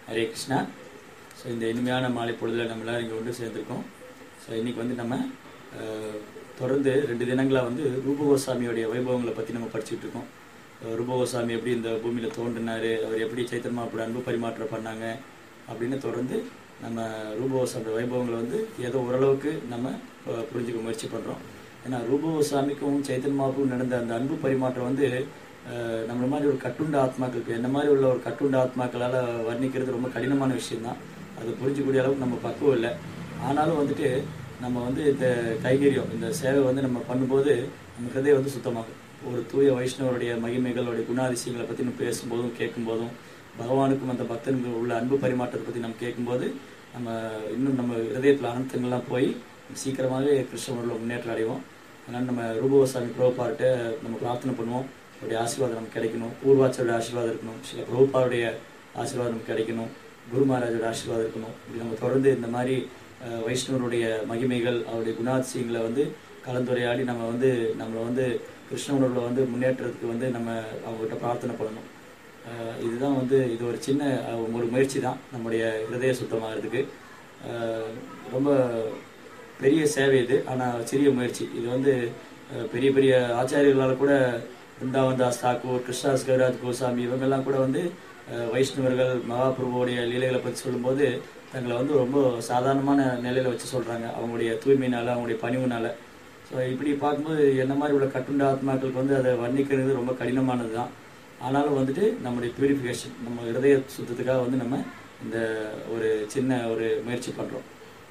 Hare Krishna so இந்த இனிமையான மாலை பொழுதுல நம்ம எல்லாரும் இங்கே ஒன்று சேர்ந்துருக்கோம் ஸோ இன்னைக்கு வந்து நம்ம அஹ், தொடர்ந்து ரெண்டு தினங்களாக வந்து ரூபகோசாமியோடைய வைபவங்களை பற்றி நம்ம படிச்சுட்டு இருக்கோம் அஹ், ரூபகோசாமி எப்படி இந்த பூமியில் தோன்றினாரு அவர் எப்படி சைத்தன்மா அப்படி அன்பு பரிமாற்றம் பண்ணாங்க அப்படின்னு தொடர்ந்து நம்ம ரூபகோசாமி வைபவங்களை வந்து ஏதோ ஓரளவுக்கு நம்ம அஹ், புரிஞ்சுக்க முயற்சி பண்ணுறோம் ஏன்னா ரூபகோசாமிக்கும் சைத்தன்மாவுக்கும் நடந்த அந்த அன்பு பரிமாற்றம் வந்து அஹ், நம்மள மாதிரி ஒரு கட்டுண்ட ஆத்மாக்களுக்கு என்ன மாதிரி உள்ள ஒரு கட்டுண்ட ஆத்மாக்களால் வர்ணிக்கிறது ரொம்ப கடினமான விஷயம்தான் அது புரிஞ்சக்கூடிய அளவுக்கு நம்ம பக்குவம் இல்லை ஆனாலும் வந்துட்டு நம்ம வந்து இந்த கைங்கரியம் இந்த சேவை வந்து நம்ம பண்ணும்போது நம்ம ஹிருதயம் வந்து சுத்தமாகும் ஒரு தூய வைஷ்ணவருடைய மகிமைகளுடைய குணாதிசயங்களை பற்றி நம்ம பேசும்போதும் கேட்கும்போதும் பகவானுக்கும் அந்த பக்தனுக்கும் உள்ள அன்பு பரிமாற்றத்தை பற்றி நம்ம கேட்கும்போது நம்ம இன்னும் நம்ம ஹிருதயத்தில் அனந்தங்கள்லாம் போய் சீக்கிரமாகவே கிருஷ்ணனோட முன்னேற்றம் அடைவோம் அதனால் நம்ம ரூபகோசாமி பிரபுபார்ட்ட நம்ம பிரார்த்தனை பண்ணுவோம் அவருடைய ஆசீர்வாதம் நமக்கு கிடைக்கணும் பூர்வாச்சரோட ஆசீர்வாதம் இருக்கணும் சில பிரபுபாருடைய ஆசீர்வாதம் நமக்கு கிடைக்கணும் குரு மகாராஜோட ஆசீர்வாதம் இருக்கணும் இப்படி நம்ம தொடர்ந்து இந்த மாதிரி அஹ், வைஷ்ணவருடைய மகிமைகள் அவருடைய குணாதிசயங்களை வந்து கலந்துரையாடி நம்ம வந்து நம்மளை வந்து கிருஷ்ணனோட வந்து முன்னேற்றத்துக்கு வந்து நம்ம அவங்ககிட்ட பிரார்த்தனை பண்ணணும் அஹ், இதுதான் வந்து இது ஒரு சின்ன அஹ், ஒரு முயற்சி தான் நம்முடைய ஹிருதய சுத்தமாகிறதுக்கு அஹ், ரொம்ப பெரிய சேவை இது ஆனால் சிறிய முயற்சி இது வந்து அஹ், பெரிய பெரிய ஆச்சாரியர்களால் கூட பிருந்தாவன் தாஸ் தாக்கூர் கிருஷ்ணாஸ் கவிராஜ் கோசாமி இவங்கெல்லாம் கூட வந்து அஹ், வைஷ்ணவர்கள் மகாபிரபுவோடைய லீலைகளை பற்றி சொல்லும்போது தங்களை வந்து ரொம்ப சாதாரணமான நிலையில வச்சு சொல்றாங்க அவங்களுடைய தூய்மையினால அவங்களுடைய பணிவுனால ஸோ இப்படி பார்க்கும்போது என்ன மாதிரி உள்ள கட்டுண்ட ஆத்மாக்களுக்கு வந்து அதை வர்ணிக்கிறது ரொம்ப கடினமானது தான் ஆனாலும் வந்துட்டு நம்முடைய பியூரிஃபிகேஷன் நம்ம இருதய சுத்தத்துக்காக வந்து நம்ம இந்த ஒரு சின்ன ஒரு முயற்சி பண்ணுறோம்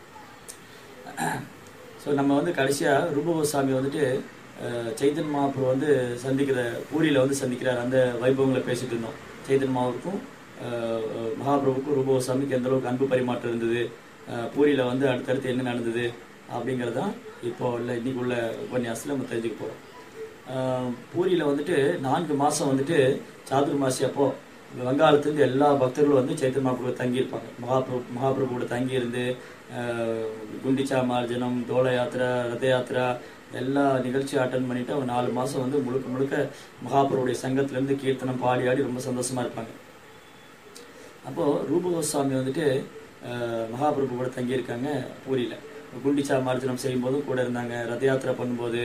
ஸோ நம்ம வந்து கடைசியாக ரூபகோசாமி வந்துட்டு அஹ், சைத்தன் மகாபுரு வந்து சந்திக்கிற பூரியில் வந்து சந்திக்கிறார் அந்த வைபவங்களை பேசிட்டு இருந்தோம் சைத்தன் மகாபுருக்கும் அஹ், அஹ், மகாபிரபுக்கும் ரூபகோசாமிக்கு எந்த அளவுக்கு அன்பு பரிமாற்றம் இருந்தது அஹ், பூரியில் வந்து அடுத்தடுத்து என்ன நடந்தது அப்படிங்கிறது தான் இப்போ உள்ள இன்னைக்கு உள்ள உபன்யாசத்தில் நம்ம தெரிஞ்சுக்க போகிறோம் பூரியில் வந்துட்டு நான்கு மாதம் வந்துட்டு சாதுர்மாசி அப்போ இந்த வங்காளத்துலேருந்து எல்லா பக்தர்களும் வந்து சைத்தன் மகாபிரபு தங்கியிருப்பாங்க மகாபிரபு மகாபிரபுவோட தங்கியிருந்து அஹ், குண்டிச்சா மார்ஜனம் தோல யாத்திரை ரத யாத்திரா எல்லா நிகழ்ச்சியும் அட்டன் பண்ணிட்டு அவங்க நாலு மாதம் வந்து முழுக்க முழுக்க மகாபிரபுடைய சங்கத்திலேருந்து கீர்த்தனம் பாடி ஆடி ரொம்ப சந்தோஷமா இருப்பாங்க அப்போ ரூபகோஸ்வாமி வந்துட்டு அஹ், மகாபிரபு கூட தங்கியிருக்காங்க பூரியில குண்டிச்சா மார்ஜனம் செய்யும்போதும் கூட இருந்தாங்க ரத யாத்திரை பண்ணும்போது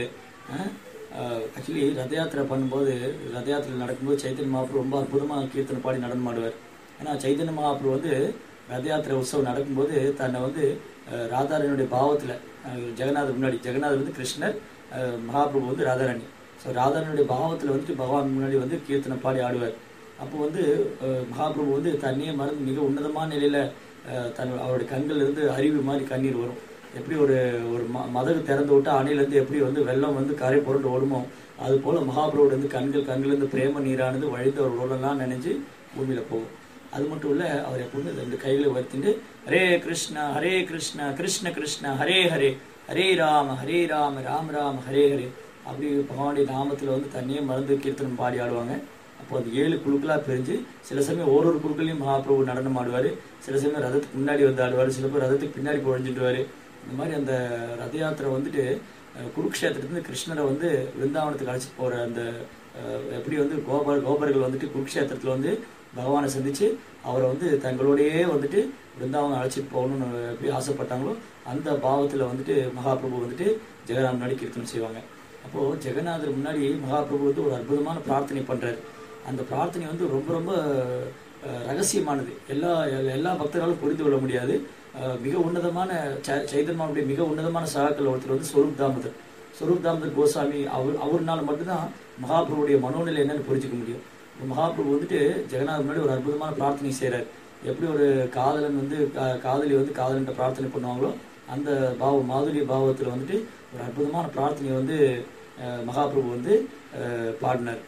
ஆக்சுவலி ரத யாத்திரை பண்ணும்போது ரத யாத்திரை நடக்கும்போது சைத்தன்ய மகாபுரு ரொம்ப அற்புதமாக கீர்த்தனை பாடி நடனம் ஆடுவார் ஏன்னா சைத்தன்ய மகாபுரு வந்து ரத யாத்திரை உற்சவம் நடக்கும்போது தன்னை வந்து அஹ், ராதாரணியுடைய பாவத்தில் ஜெகநாதர் முன்னாடி ஜெகநாதர் வந்து கிருஷ்ணர் அஹ், மகாபிரபு வந்து ராதாராணி ஸோ ராதாரணியுடைய பாவத்தில் வந்துட்டு பகவான் முன்னாடி வந்து கீர்த்தனை பாடி ஆடுவார் அப்போ வந்து அஹ், மகாபிரபு வந்து தண்ணியை மறந்து மிக உன்னதமான நிலையில அஹ், தன் அவருடைய கண்கள்ல இருந்து அறிவு மாதிரி கண்ணீர் வரும் எப்படி ஒரு ஒரு ம மதகு திறந்து விட்டா அணையிலேருந்து எப்படி வந்து வெள்ளம் வந்து கரை புரண்டு ஓடுமோ அது போல மகாபிரபுவோட வந்து கண்கள் கண்கள்லேருந்து பிரேம நீரானது வழிந்து அவர் உடலாம் நினைஞ்சு பூமியில போகும் அது மட்டும் இல்ல அவர் எப்பவுமே ரெண்டு கைகளை வருத்திட்டு ஹரே கிருஷ்ணா ஹரே கிருஷ்ணா கிருஷ்ண கிருஷ்ணா ஹரே ஹரே ஹரே ராம ஹரே ராம ராம் ராம ஹரே ஹரே அப்படி பகவானுடைய நாமத்துல வந்து தண்ணியே மறந்து கீர்த்தனம் பாடி ஆடுவாங்க அப்போ அது ஏழு குழுக்களா பிரிஞ்சு சில சமயம் ஒரு ஒரு குழுக்களையும் மகாபிரபு நடனம் ஆடுவாரு சில சமயம் ரதத்துக்கு முன்னாடி வந்து ஆடுவாரு சில பேர் ரதத்துக்கு பின்னாடி புழஞ்சிட்டுவாரு இந்த மாதிரி அந்த ரத யாத்திரை வந்துட்டு அஹ், குருக்ஷேத்திரத்துலேருந்து கிருஷ்ணரை வந்து விருந்தாவனத்துக்கு அழைச்சிட்டு போற அந்த அஹ், எப்படி வந்து கோபர் கோபர்கள் வந்துட்டு குருக்ஷேத்திரத்துல வந்து பகவானை சந்திச்சு அவரை வந்து தங்களோடயே வந்துட்டு பிருந்தாவனம் அழைச்சிட்டு போகணும்னு எப்படி ஆசைப்பட்டாங்களோ அந்த பாவத்துல வந்துட்டு மகாபிரபு வந்துட்டு ஜெகநாத் முன்னாடி கீர்த்தனம் செய்வாங்க அப்போ ஜெகநாதர் முன்னாடி மகாபிரபு வந்து ஒரு அற்புதமான பிரார்த்தனை பண்றாரு அந்த பிரார்த்தனை வந்து ரொம்ப ரொம்ப அஹ், ரகசியமானது எல்லா எல்லா பக்தர்களாலும் புரிந்து கொள்ள முடியாது அஹ், மிக உன்னதமான சை- சைதன்யாவுடைய மிக உன்னதமான சகாக்கள் ஒருத்தர் வந்து ஸ்வரூப் தாமதர் ஸ்வரூப் தாமதர் கோசாமி அவர் அவர்னால மட்டும்தான் மகாபிரபுடைய மனோநிலை என்னன்னு புரிஞ்சுக்க முடியும் இப்ப மகாபிரபு வந்துட்டு ஜெகநாத் முன்னாடி ஒரு அற்புதமான பிரார்த்தனை செய்றாரு எப்படி ஒரு காதலன் வந்து கா- காதலி வந்து காதலன்ட்ட பிரார்த்தனை பண்ணுவாங்களோ அந்த பாவம் மாதுரிய பாவத்துல வந்துட்டு ஒரு அற்புதமான பிரார்த்தனையை வந்து அஹ், மகாபிரபு வந்து அஹ், பாடினார்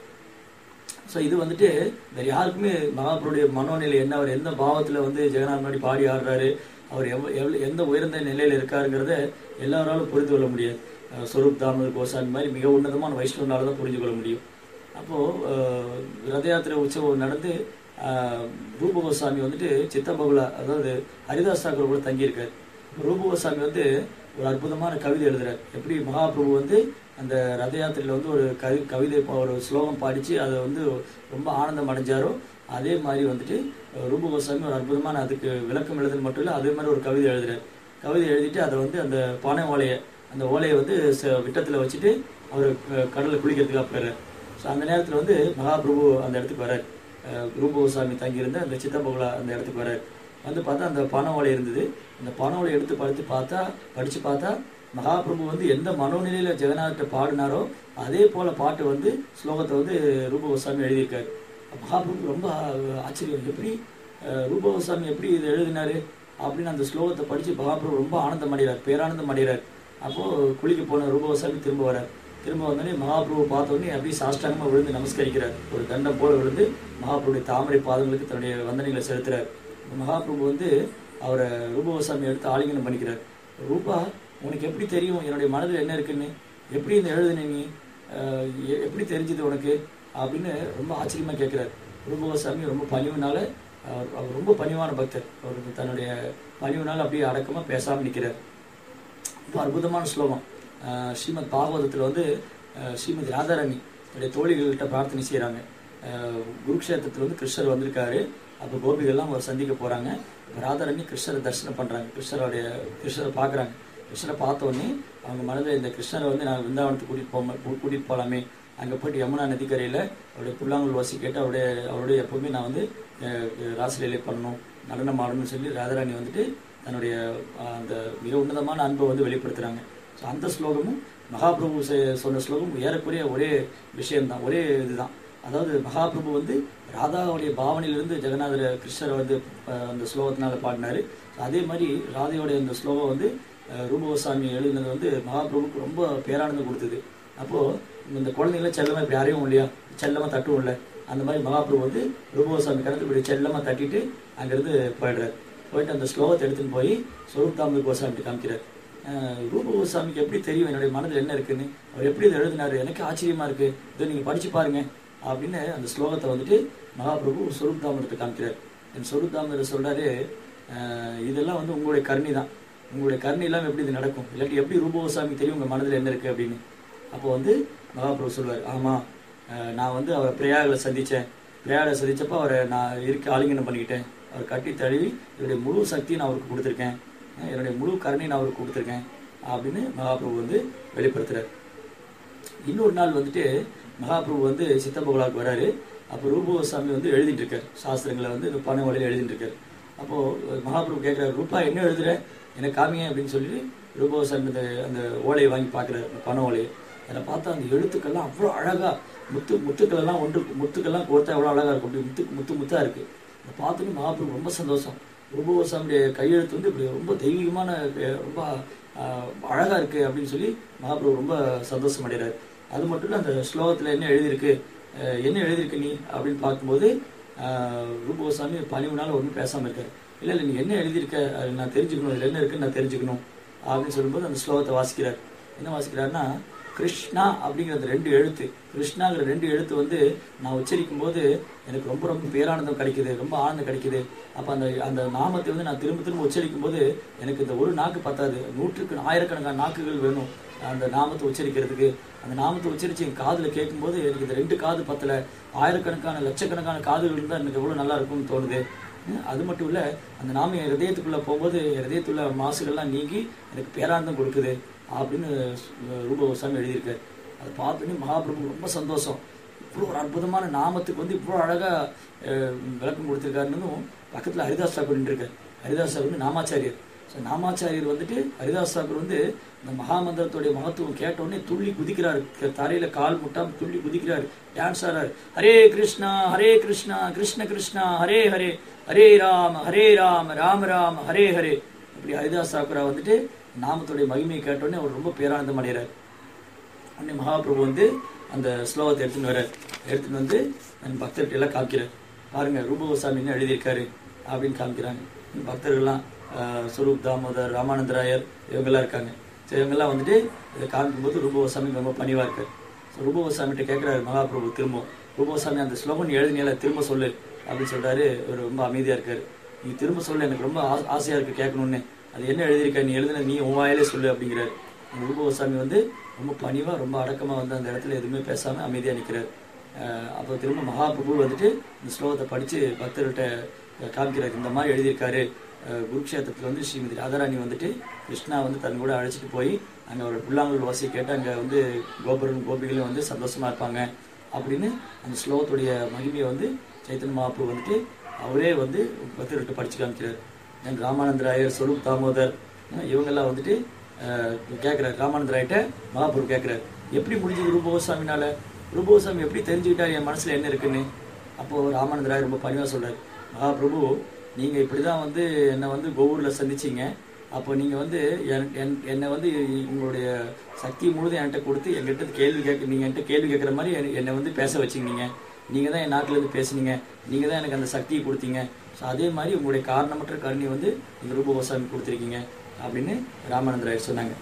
ஸோ இது வந்துட்டு வேற யாருக்குமே மகாபுருடைய மனோநிலை என்ன அவர் எந்த பாவத்துல வந்து ஜெகநாத் முன்னாடி பாடி ஆடுறாரு அவர் எவ் எவ்வளவு எந்த உயர்ந்த நிலையில இருக்காருங்கிறத எல்லாராலும் புரிந்து கொள்ள முடியாது அஹ் ஸ்வரூப் தாமோதர் கோசாமி மாதிரி மிக உன்னதமான வைஷ்ணவனால தான் புரிஞ்சு கொள்ள முடியும் அப்போ அஹ், ரத யாத்திரை உற்சவம் நடந்து அஹ், ரூப கோசாமி வந்துட்டு சித்தபகுலா அதாவது ஹரிதாஸ் தாக்கூர் கூட தங்கியிருக்காரு ரூப கோசாமி வந்து ஒரு அற்புதமான கவிதை எழுதுறாரு எப்படி மகாபிரபு வந்து அந்த ரத யாத்திரையில வந்து ஒரு கவி கவிதை பா- ஒரு ஸ்லோகம் பாடிச்சு அதை வந்து ரொம்ப ஆனந்தம் அடைஞ்சாரோ அதே மாதிரி வந்துட்டு அஹ் ரூப கோஸ்வாமி ஒரு அற்புதமான அதுக்கு விளக்கம் எழுதுறது மட்டும் இல்லை அதே மாதிரி ஒரு கவிதை எழுதுறாரு கவிதை எழுதிட்டு அதை வந்து அந்த பானை ஓலையை அந்த ஓலையை வந்து ச- விட்டத்துல வச்சுட்டு அவர் கடலில் குளிக்கிறதுக்காக போயிடுறாரு ஸோ அந்த நேரத்தில் வந்து மகாபிரபு அந்த இடத்துக்கு வரார் ரூப கோஸ்வாமி தங்கியிருந்த அந்த சித்தபகுலா அந்த இடத்துக்கு வரார் வந்து பார்த்தா அந்த பனை ஓலை இருந்தது அந்த பனை ஓலை எடுத்து படித்து பார்த்தா படித்து பார்த்தா மகாபிரபு வந்து எந்த மனோநிலையில ஜெகநாதர்கிட்ட பாடினாரோ அதே போல பாட்டு வந்து ஸ்லோகத்தை வந்து ரூப கோஸ்வாமி எழுதியிருக்காரு மகாபிரபு ரொம்ப ஆச்சரியம் எப்படி அஹ், ரூப கோஸ்வாமி எப்படி இதை எழுதினாரு அப்படின்னு அந்த ஸ்லோகத்தை படிச்சு மகாபிரபு ரொம்ப ஆனந்தம் அடைகிறார் பேரானந்தம் அடைகிறார் அப்போ குளிக்க போன ரூப கோஸ்வாமி திரும்ப வரார் திரும்ப வந்தோடனே மகாபிரபு பார்த்த உடனே அப்படியே சாஷ்டாங்கமா விழுந்து நமஸ்கரிக்கிறார் ஒரு தண்டம் போல விழுந்து மகாபிரபுடைய தாமரை பாதங்களுக்கு தன்னுடைய வந்தனைகளை செலுத்துறார் மகாபிரபு வந்து அவரை ரூப கோஸ்வாமி எடுத்து ஆலிங்கனம் பண்ணிக்கிறார் ரூபா உனக்கு எப்படி தெரியும் என்னுடைய மனதில் என்ன இருக்குன்னு எப்படி இந்த எழுதுன நீ அஹ் எ- எப்படி தெரிஞ்சது உனக்கு அப்படின்னு ரொம்ப ஆச்சரியமா கேட்கிறார் ரூபகோசாமி ரொம்ப பணிவுனால அவர் அவர் ரொம்ப பணிவான பக்தர் அவருக்கு தன்னுடைய பணிவுனால அப்படியே அடக்கமா பேசாம நிற்கிறார் ரொம்ப அற்புதமான ஸ்லோகம் அஹ் ஸ்ரீமத் பாகவதத்தில் வந்து அஹ் ஸ்ரீமதி ராதாராணி தன்னுடைய தோழிகள்கிட்ட பிரார்த்தனை செய்கிறாங்க குருக்ஷேத்திரத்தில் வந்து கிருஷ்ணர் வந்திருக்காரு அப்போ கோபிகள்லாம் அவர் சந்திக்க போகிறாங்க இப்போ ராதாராணி கிருஷ்ணரை தரிசனம் பண்ணுறாங்க கிருஷ்ணருடைய கிருஷ்ணரை பார்க்குறாங்க கிருஷ்ணரை பார்த்த உடனே அவங்க மனதில் இந்த கிருஷ்ணரை வந்து நான் விருந்தாவனத்துக்கு கூட்டிகிட்டு போக கூட்டிகிட்டு போகலாமே அங்கே போயிட்டு யமுனா நதிக்கரையில் அவருடைய புல்லாங்குழல் வாசி கேட்டு அவருடைய அவருடைய எப்பவுமே நான் வந்து அஹ், ராசலீலை பண்ணணும் நடனம் ஆடணும்னு சொல்லி ராதாராணி வந்துட்டு தன்னுடைய அஹ், அந்த மிக உன்னதமான அன்பை வந்து வெளிப்படுத்துறாங்க ஸோ அந்த ஸ்லோகமும் மகாபிரபு செ- சொன்ன ஸ்லோகம் ஏறக்குறைய ஒரே விஷயம்தான் ஒரே இதுதான் அதாவது மகாபிரபு வந்து ராதாவுடைய பாவனையிலிருந்து ஜெகநாதர் கிருஷ்ணரை வந்து அஹ், அந்த ஸ்லோகத்தினால பாடினாரு அதே மாதிரி ராதையோடைய அந்த ஸ்லோகம் வந்து அஹ், ரூபகோசாமி எழுதினது வந்து மகாபிரபுக்கு ரொம்ப பேரானந்தம் கொடுத்தது அப்போ இந்த குழந்தைங்கள செல்லமா இப்படி அறையும் இல்லையா செல்லமா தட்டும் இல்ல அந்த மாதிரி மகாபிரபு வந்து ரூபகோசாமி கணக்கு இப்படி செல்லமா தட்டிட்டு அங்கிருந்து போயிடுறாரு போயிட்டு அந்த ஸ்லோகத்தை எடுத்துன்னு போய் ஸ்வரூப் தாமது கோசாமிட்டு காமிக்கிறார் அஹ் ரூப கோசாமிக்கு எப்படி தெரியும் என்னுடைய மனதில் என்ன இருக்குன்னு அவர் எப்படி இதை எழுதினாரு எனக்கு ஆச்சரியமா இருக்கு இதை நீங்க படிச்சு பாருங்க அப்படின்னு அந்த ஸ்லோகத்தை வந்துட்டு மகாபிரபு ஸ்வரூப் தாமதத்தை காமிக்கிறார் என் ஸ்வரூப் தாமதர் சொல்றாரு அஹ் இதெல்லாம் வந்து உங்களுடைய கருணை தான் உங்களுடைய கருணை இல்லாம எப்படி இது நடக்கும் இல்லாட்டி எப்படி ரூப கோசாமி தெரியும் உங்க மனதில் என்ன இருக்கு அப்படின்னு அப்போ வந்து மகாபிரபு சொல்வார் ஆமா அஹ் நான் வந்து அவரை பிரயாகில சந்திச்சேன் பிரயாகில சந்திச்சப்போ அவரை நான் இருக்க ஆலிங்கனம் பண்ணிக்கிட்டேன் அவர் கட்டி தழுவி என்னுடைய முழு சக்தியை நான் அவருக்கு கொடுத்துருக்கேன் அஹ் என்னுடைய முழு கருணையை நான் அவருக்கு கொடுத்துருக்கேன் அப்படின்னு மகாபிரபு வந்து வெளிப்படுத்துறார் இன்னொரு நாள் வந்துட்டு மகாபிரபு வந்து சித்தபகுலாவுக்கு வராரு அப்போ ரூபகோசாமி வந்து எழுதிட்டு இருக்காரு சாஸ்திரங்களை வந்து இந்த பனை வழியில் எழுதிட்டு இருக்காரு அப்போ மகாபிரபு கேட்கிறாரு ரூபா என்ன எழுதுற எனக்கு காமிங்க அப்படின்னு சொல்லி ரூபகோசாமி அந்த அந்த ஓலையை வாங்கி பார்க்குறாரு அந்த பனை ஓலையை அதில் பார்த்தா அந்த எழுத்துக்கள்லாம் அவ்வளோ அழகா முத்து முத்துக்கள் எல்லாம் ஒன்று முத்துக்கள்லாம் கோர்த்தா எவ்வளோ அழகா இருக்கும் அப்படி முத்து முத்து முத்தா இருக்கு அதை பார்த்துட்டு மகாபிரபு ரொம்ப சந்தோஷம் ரூபகோசாமியுடைய கையெழுத்து வந்து இப்படி ரொம்ப தெய்வீகமான அஹ், ரொம்ப ஆஹ், அழகா இருக்கு அப்படின்னு சொல்லி மகாபிரபு ரொம்ப சந்தோஷம் அடைகிறார் அது மட்டும் இல்ல அந்த ஸ்லோகத்துல என்ன எழுதியிருக்கு அஹ், என்ன எழுதியிருக்கு நீ அப்படின்னு பார்க்கும்போது ஆஹ், ரூபகோசாமி பணிவுனால ஒன்றும் பேசாம இருக்காரு இல்ல இல்ல நீ என்ன எழுதியிருக்க அது நான் தெரிஞ்சுக்கணும் இதுல என்ன இருக்குன்னு நான் தெரிஞ்சுக்கணும் அப்படின்னு சொல்லும்போது அந்த ஸ்லோகத்தை வாசிக்கிறார் என்ன வாசிக்கிறாருன்னா கிருஷ்ணா அப்படிங்கிற அந்த ரெண்டு எழுத்து கிருஷ்ணாங்கிற ரெண்டு எழுத்து வந்து நான் உச்சரிக்கும் போது எனக்கு ரொம்ப ரொம்ப பேரானந்தம் கிடைக்குது ரொம்ப ஆனந்தம் கிடைக்குது அப்ப அந்த அந்த நாமத்தை வந்து நான் திரும்ப திரும்ப உச்சரிக்கும் போது எனக்கு இந்த ஒரு நாக்கு பத்தாது நூற்றுக்கு ஆயிரக்கணக்கான நாக்குகள் வேணும் அந்த நாமத்தை உச்சரிக்கிறதுக்கு அந்த நாமத்தை உச்சரிச்சு என் காதுல கேட்கும்போது எனக்கு இந்த ரெண்டு காது பத்தல ஆயிரக்கணக்கான லட்சக்கணக்கான காதுகள் இருந்தா எனக்கு எவ்வளவு நல்லா இருக்கும்னு தோணுது உம், அது மட்டும் இல்ல அந்த நாம என் ஹிரதயத்துக்குள்ள போகும்போது என் ஹிரதயத்துள்ள மாசுகள்லாம் நீங்கி எனக்கு பேரானந்தம் கொடுக்குது அப்படின்னு ரூபகோசாமி எழுதியிருக்காரு அதை பார்த்தோன்னே மகாபிரபு ரொம்ப சந்தோஷம் இவ்வளோ ஒரு அற்புதமான நாமத்துக்கு வந்து இவ்வளோ அழகா அஹ், விளக்கம் கொடுத்துருக்காருன்னு பக்கத்துல ஹரிதாஸ் தாக்கூர் இருக்கார் ஹரிதாஸ் தாக்கூர் வந்து நாமாச்சாரியர் ஸோ நாமாச்சாரியர் வந்துட்டு ஹரிதாஸ் தாக்கூர் வந்து இந்த மகாமந்திரத்துடைய மகத்துவம் கேட்ட உடனே துள்ளி குதிக்கிறாரு க- தரையில கால் முட்டாம துள்ளி குதிக்கிறாரு டான்ஸ் ஆடுறாரு ஹரே கிருஷ்ணா ஹரே கிருஷ்ணா கிருஷ்ண கிருஷ்ணா ஹரே ஹரே ஹரே ராம ஹரே ராம ராம ராம ஹரே ஹரே இப்படி ஹரிதாஸ் தாக்கூரா வந்துட்டு நாமத்துடைய மகிமையை கேட்ட உடனே அவர் ரொம்ப பேரானந்தம் அடைகிறார் உடனே மகாபிரபு வந்து அந்த ஸ்லோகத்தை எடுத்துன்னு வர்றார் எடுத்துன்னு வந்து என் பக்தர்கிட்ட எல்லாம் காமிக்கிறார் பாருங்க ரூபகோசாமி என்ன எழுதியிருக்காரு அப்படின்னு காமிக்கிறாங்க இந்த பக்தர்கள்லாம் ஆஹ், ஸ்வரூப் தாமோதர் ராமானந்தராயர் இவங்கெல்லாம் இருக்காங்க ஸோ இவங்கெல்லாம் வந்துட்டு இதை காமிக்கும்போது ரூபகோசாமி ரொம்ப பணிவா இருக்காரு ஸோ ரூபகோசாமிகிட்ட கேட்குறாரு மகாபிரபு திரும்ப ரூபகோசாமி அந்த ஸ்லோகம் நீ எழுதினியல திரும்ப சொல்லு அப்படின்னு சொல்றாரு அவர் ரொம்ப அமைதியா இருக்காரு நீ திரும்ப சொல்லு எனக்கு ரொம்ப ஆ- ஆசையா இருக்கு கேட்கணும்னு அது என்ன எழுதியிருக்க நீ எழுதின நீ உன் வாயிலே சொல்லு அப்படிங்கிறாரு அந்த ரூபகோசாமி வந்து ரொம்ப பணிவா ரொம்ப அடக்கமா வந்து அந்த இடத்துல எதுவுமே பேசாம அமைதியா நிக்கிறாரு அஹ் அப்போ திரும்ப மகாபிரபு வந்துட்டு இந்த ஸ்லோகத்தை படிச்சு பக்தர்கிட்ட அஹ், காமிக்கிறார் இந்த மாதிரி எழுதியிருக்காரு அஹ், குருக்ஷேத்திரத்தில் வந்து ஸ்ரீமதி ராதாராணி வந்துட்டு கிருஷ்ணா வந்து தன் கூட அழைச்சிட்டு போய் அங்கே அவரோட புல்லாங்குழல் வாசியை கேட்டு அங்கே வந்து கோபுரம் கோபிகளும் வந்து சந்தோஷமா இருப்பாங்க அப்படின்னு அந்த ஸ்லோகத்துடைய மகிமையை வந்து சைத்தன்ய மகாபு வந்துட்டு அவரே வந்து பத்திரிட்டு படிச்சு காமிக்கிறார் தென் ராமானந்தராயர் சொரூப் தாமோதர் அஹ் இவங்கெல்லாம் வந்துட்டு கேட்குறாரு ராமானந்தராயிட்ட மகாபுரு கேட்குறாரு எப்படி முடிஞ்சது ரூபகோசாமினால ரூபகோசாமி எப்படி தெரிஞ்சுக்கிட்டார் என் மனசுல என்ன இருக்குன்னு அப்போ ராமானந்தராயர் ரொம்ப பணிவா சொல்றாரு மகாபிரபு நீங்க இப்படிதான் வந்து என்னை வந்து கோவூர்ல சந்திச்சீங்க அப்போ நீங்க வந்து என்- என்- என்னை வந்து உங்களுடைய சக்தி முழுதும் என்கிட்ட கொடுத்து என்கிட்ட கேள்வி கேட்க நீங்க என்கிட்ட கேள்வி கேட்குற மாதிரி என்னை- என்னை வந்து பேச வச்சுக்கினீங்க நீங்க தான் என் நாட்டுல இருந்து பேசுனீங்க நீங்க தான் எனக்கு அந்த சக்தியை கொடுத்தீங்க ஸோ அதே மாதிரி உங்களுடைய காரணமற்ற கருணையை வந்து நீங்க ரூபகோசாமி கொடுத்துருக்கீங்க அப்படின்னு ராமானந்தராயர் சொன்னாங்க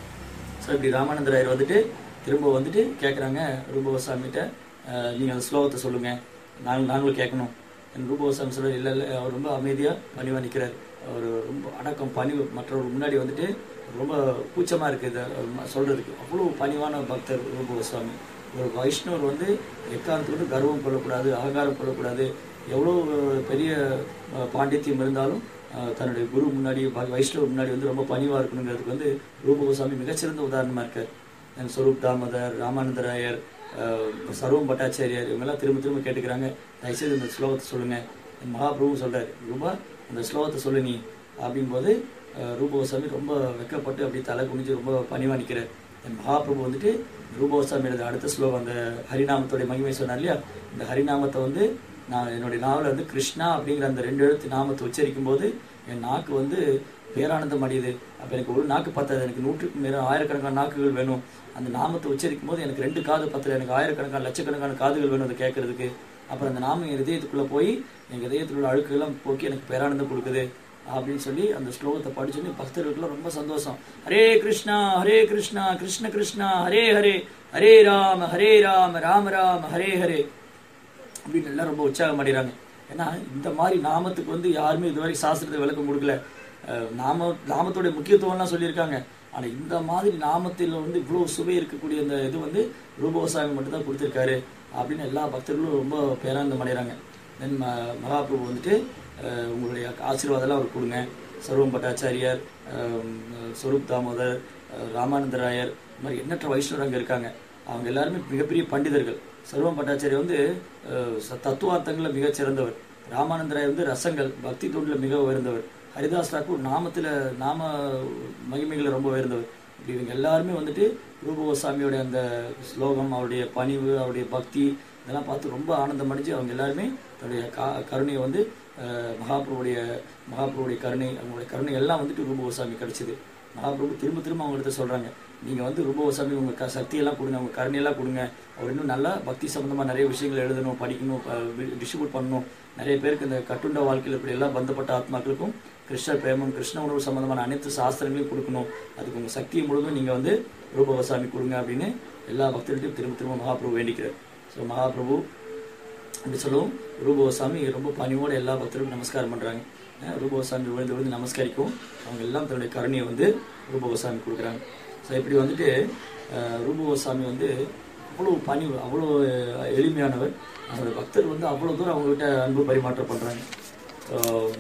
ஸோ இப்படி ராமானந்தராயர் வந்துட்டு திரும்ப வந்துட்டு கேட்குறாங்க ரூபகோசாமிகிட்ட நீங்கள் அந்த ஸ்லோகத்தை சொல்லுங்கள் நாங்கள் நாங்களும் கேட்கணும் என் ரூபகோசாமி சொல்ல இல்லை இல்லை அவர் ரொம்ப அமைதியாக பணிவாக நிற்கிறார் அவர் ரொம்ப அடக்கம் பணிவு மற்றவர்கள் முன்னாடி வந்துட்டு ரொம்ப கூச்சமாக இருக்குது இதை ம- சொல்றதுக்கு அவ்வளோ பணிவான பக்தர் ரூபகோசாமி ஒரு வைஷ்ணவர் வந்து எக்காரணத்துக்கு கர்வம் கொள்ளக்கூடாது அகங்காரம் கொள்ளக்கூடாது எவ்வளோ பெரிய அஹ், பாண்டித்யம் இருந்தாலும் அஹ், தன்னுடைய குரு முன்னாடி ப- வைஷ்ணவர் முன்னாடி வந்து ரொம்ப பணிவாக இருக்கணுங்கிறதுக்கு வந்து ரூபகோசாமி மிகச்சிறந்த உதாரணமாக இருக்கார் தென் ஸ்வரூப் தாமோதர் ராமானந்தராயர் அஹ், சர்வம் பட்டாச்சாரியார் இவங்கெல்லாம் திரும்ப திரும்ப கேட்டுக்கிறாங்க தயவுசெய்து இந்த ஸ்லோகத்தை சொல்லுங்க என் மகாபிரபு சொல்றாரு ரூபா அந்த ஸ்லோகத்தை சொல்லு நீ அப்படிங்கும்போது அஹ், ரூபகோசாமி ரொம்ப வெக்கப்பட்டு அப்படி தலை குனிஞ்சு ரொம்ப பணிவா நிற்கிறார் என் மகாபிரபு வந்துட்டு ரூபகோசாமி எழுத அடுத்த ஸ்லோகம் அந்த ஹரிநாமத்தோட மகிமை சொன்னார் இல்லையா இந்த ஹரிநாமத்தை வந்து நான் என்னுடைய நாவல வந்து கிருஷ்ணா அப்படிங்கிற அந்த ரெண்டு எழுத்து நாமத்தை உச்சரிக்கும் போது என் நாக்கு வந்து பேரானந்தம் அடையுது அப்ப எனக்கு ஒரு நாக்கு பத்தாது எனக்கு நூற்றுக்கு மேல ஆயிரக்கணக்கான நாக்குகள் வேணும் அந்த நாமத்தை உச்சரிக்கும் போது எனக்கு ரெண்டு காது பத்தல எனக்கு ஆயிரக்கணக்கான லட்சக்கணக்கான காதுகள் வேணும் அதை கேட்கறதுக்கு அப்புறம் அந்த நாமம் என் இதயத்துக்குள்ள போய் என் இதயத்தில் உள்ள அழுக்குகள்லாம் போக்கி எனக்கு பேரானந்தம் கொடுக்குது அப்படின்னு சொல்லி அந்த ஸ்லோகத்தை படிச்சோன்னே பக்தர்களுக்குலாம் ரொம்ப சந்தோஷம் ஹரே கிருஷ்ணா ஹரே கிருஷ்ணா கிருஷ்ண கிருஷ்ணா ஹரே ஹரே ஹரே ராம ஹரே ராம ராம ராம ஹரே ஹரே அப்படின்னு எல்லாம் ரொம்ப உற்சாகம் அடைகிறாங்க ஏன்னா இந்த மாதிரி நாமத்துக்கு வந்து யாருமே இதுவரை சாஸ்திரத்தை விளக்கம் கொடுக்கல அஹ் நாம நாமத்தோட முக்கியத்துவம்லாம் சொல்லியிருக்காங்க ஆனா இந்த மாதிரி நாமத்தில் வந்து இவ்வளவு சுவை இருக்கக்கூடிய அந்த இது வந்து ரூபகோசாமி மட்டும் தான் கொடுத்துருக்காரு அப்படின்னு எல்லா பக்தர்களும் ரொம்ப பேரானந்தம் அடைகிறாங்க தென் மகாபிரபு வந்துட்டு அஹ் உங்களுடைய ஆசீர்வாதம்லாம் அவர் கொடுங்க சர்வம் பட்டாச்சாரியார் அஹ் ஸ்வரூப் தாமோதர் அஹ் ராமானந்தராயர் இந்த மாதிரி எண்ணற்ற வைஷ்ணவர் அங்கே இருக்காங்க அவங்க எல்லாருமே மிகப்பெரிய பண்டிதர்கள் சர்வம் பட்டாச்சாரியர் வந்து அஹ், ச- தத்துவார்த்தங்கள்ல மிகச் சிறந்தவர் ராமானந்தராயர் வந்து ரசங்கள் பக்தி தொண்டுல மிக உயர்ந்தவர் ஹரிதாஸ் தாக்கூர் நாமத்துல நாம மகிமைகளை ரொம்ப உயர்ந்தவர் இப்படி இவங்க எல்லாருமே வந்துட்டு ரூபகோசாமியோட அந்த ஸ்லோகம் அவருடைய பணிவு அவருடைய பக்தி இதெல்லாம் பார்த்து ரொம்ப ஆனந்தம் அடைஞ்சு அவங்க எல்லாருமே தன்னுடைய கா- கருணையை வந்து அஹ், மகாபிரபுடைய மகாபிரபுடைய கருணை அவங்களுடைய கருணை எல்லாம் வந்துட்டு ரூபகோசாமி கிடைச்சது மகாபிரபு திரும்ப திரும்ப அவங்க இடத்த சொல்றாங்க நீங்க வந்து ரூபகோசாமி உங்க க- சக்தியெல்லாம் கொடுங்க உங்க கருணையெல்லாம் கொடுங்க அவர் இன்னும் நல்லா பக்தி சம்பந்தமா நிறைய விஷயங்கள் எழுதணும் படிக்கணும் டிஸ்ட்ரிபியூட் பண்ணணும் நிறைய பேருக்கு இந்த கட்டுண்ட வாழ்க்கையில் இப்படி எல்லாம் பந்தப்பட்ட ஆத்மாக்களுக்கும் கிருஷ்ண பிரேமம் கிருஷ்ண உணர்வு சம்பந்தமான அனைத்து சாஸ்திரங்களையும் கொடுக்கணும் அதுக்கு உங்க சக்தியை முழுவதும் நீங்க வந்து ரூபகோசாமி கொடுங்க அப்படின்னு எல்லா பக்தர்களையும் திரும்ப திரும்ப மகாபிரபு வேண்டிக்கிறார் ஸோ மகாபிரபு அப்படி சொல்லவும் ரூபகோசாமி ரொம்ப பணிவோட எல்லா பக்தர்களுக்கும் நமஸ்காரம் பண்றாங்க அஹ் ரூபகோசாமி விழுந்து விழுந்து நமஸ்கரிக்கும் அவங்க எல்லாம் தன்னுடைய கருணையை வந்து ரூபகோசாமி கொடுக்குறாங்க ஸோ இப்படி வந்துட்டு அஹ் ரூபகோசாமி வந்து அவ்வளோ பணிவு அவ்வளோ எளிமையானவர் அந்த பக்தர் வந்து அவ்வளோ தூரம் அவங்ககிட்ட அன்பு பரிமாற்றம் பண்றாங்க ஸோ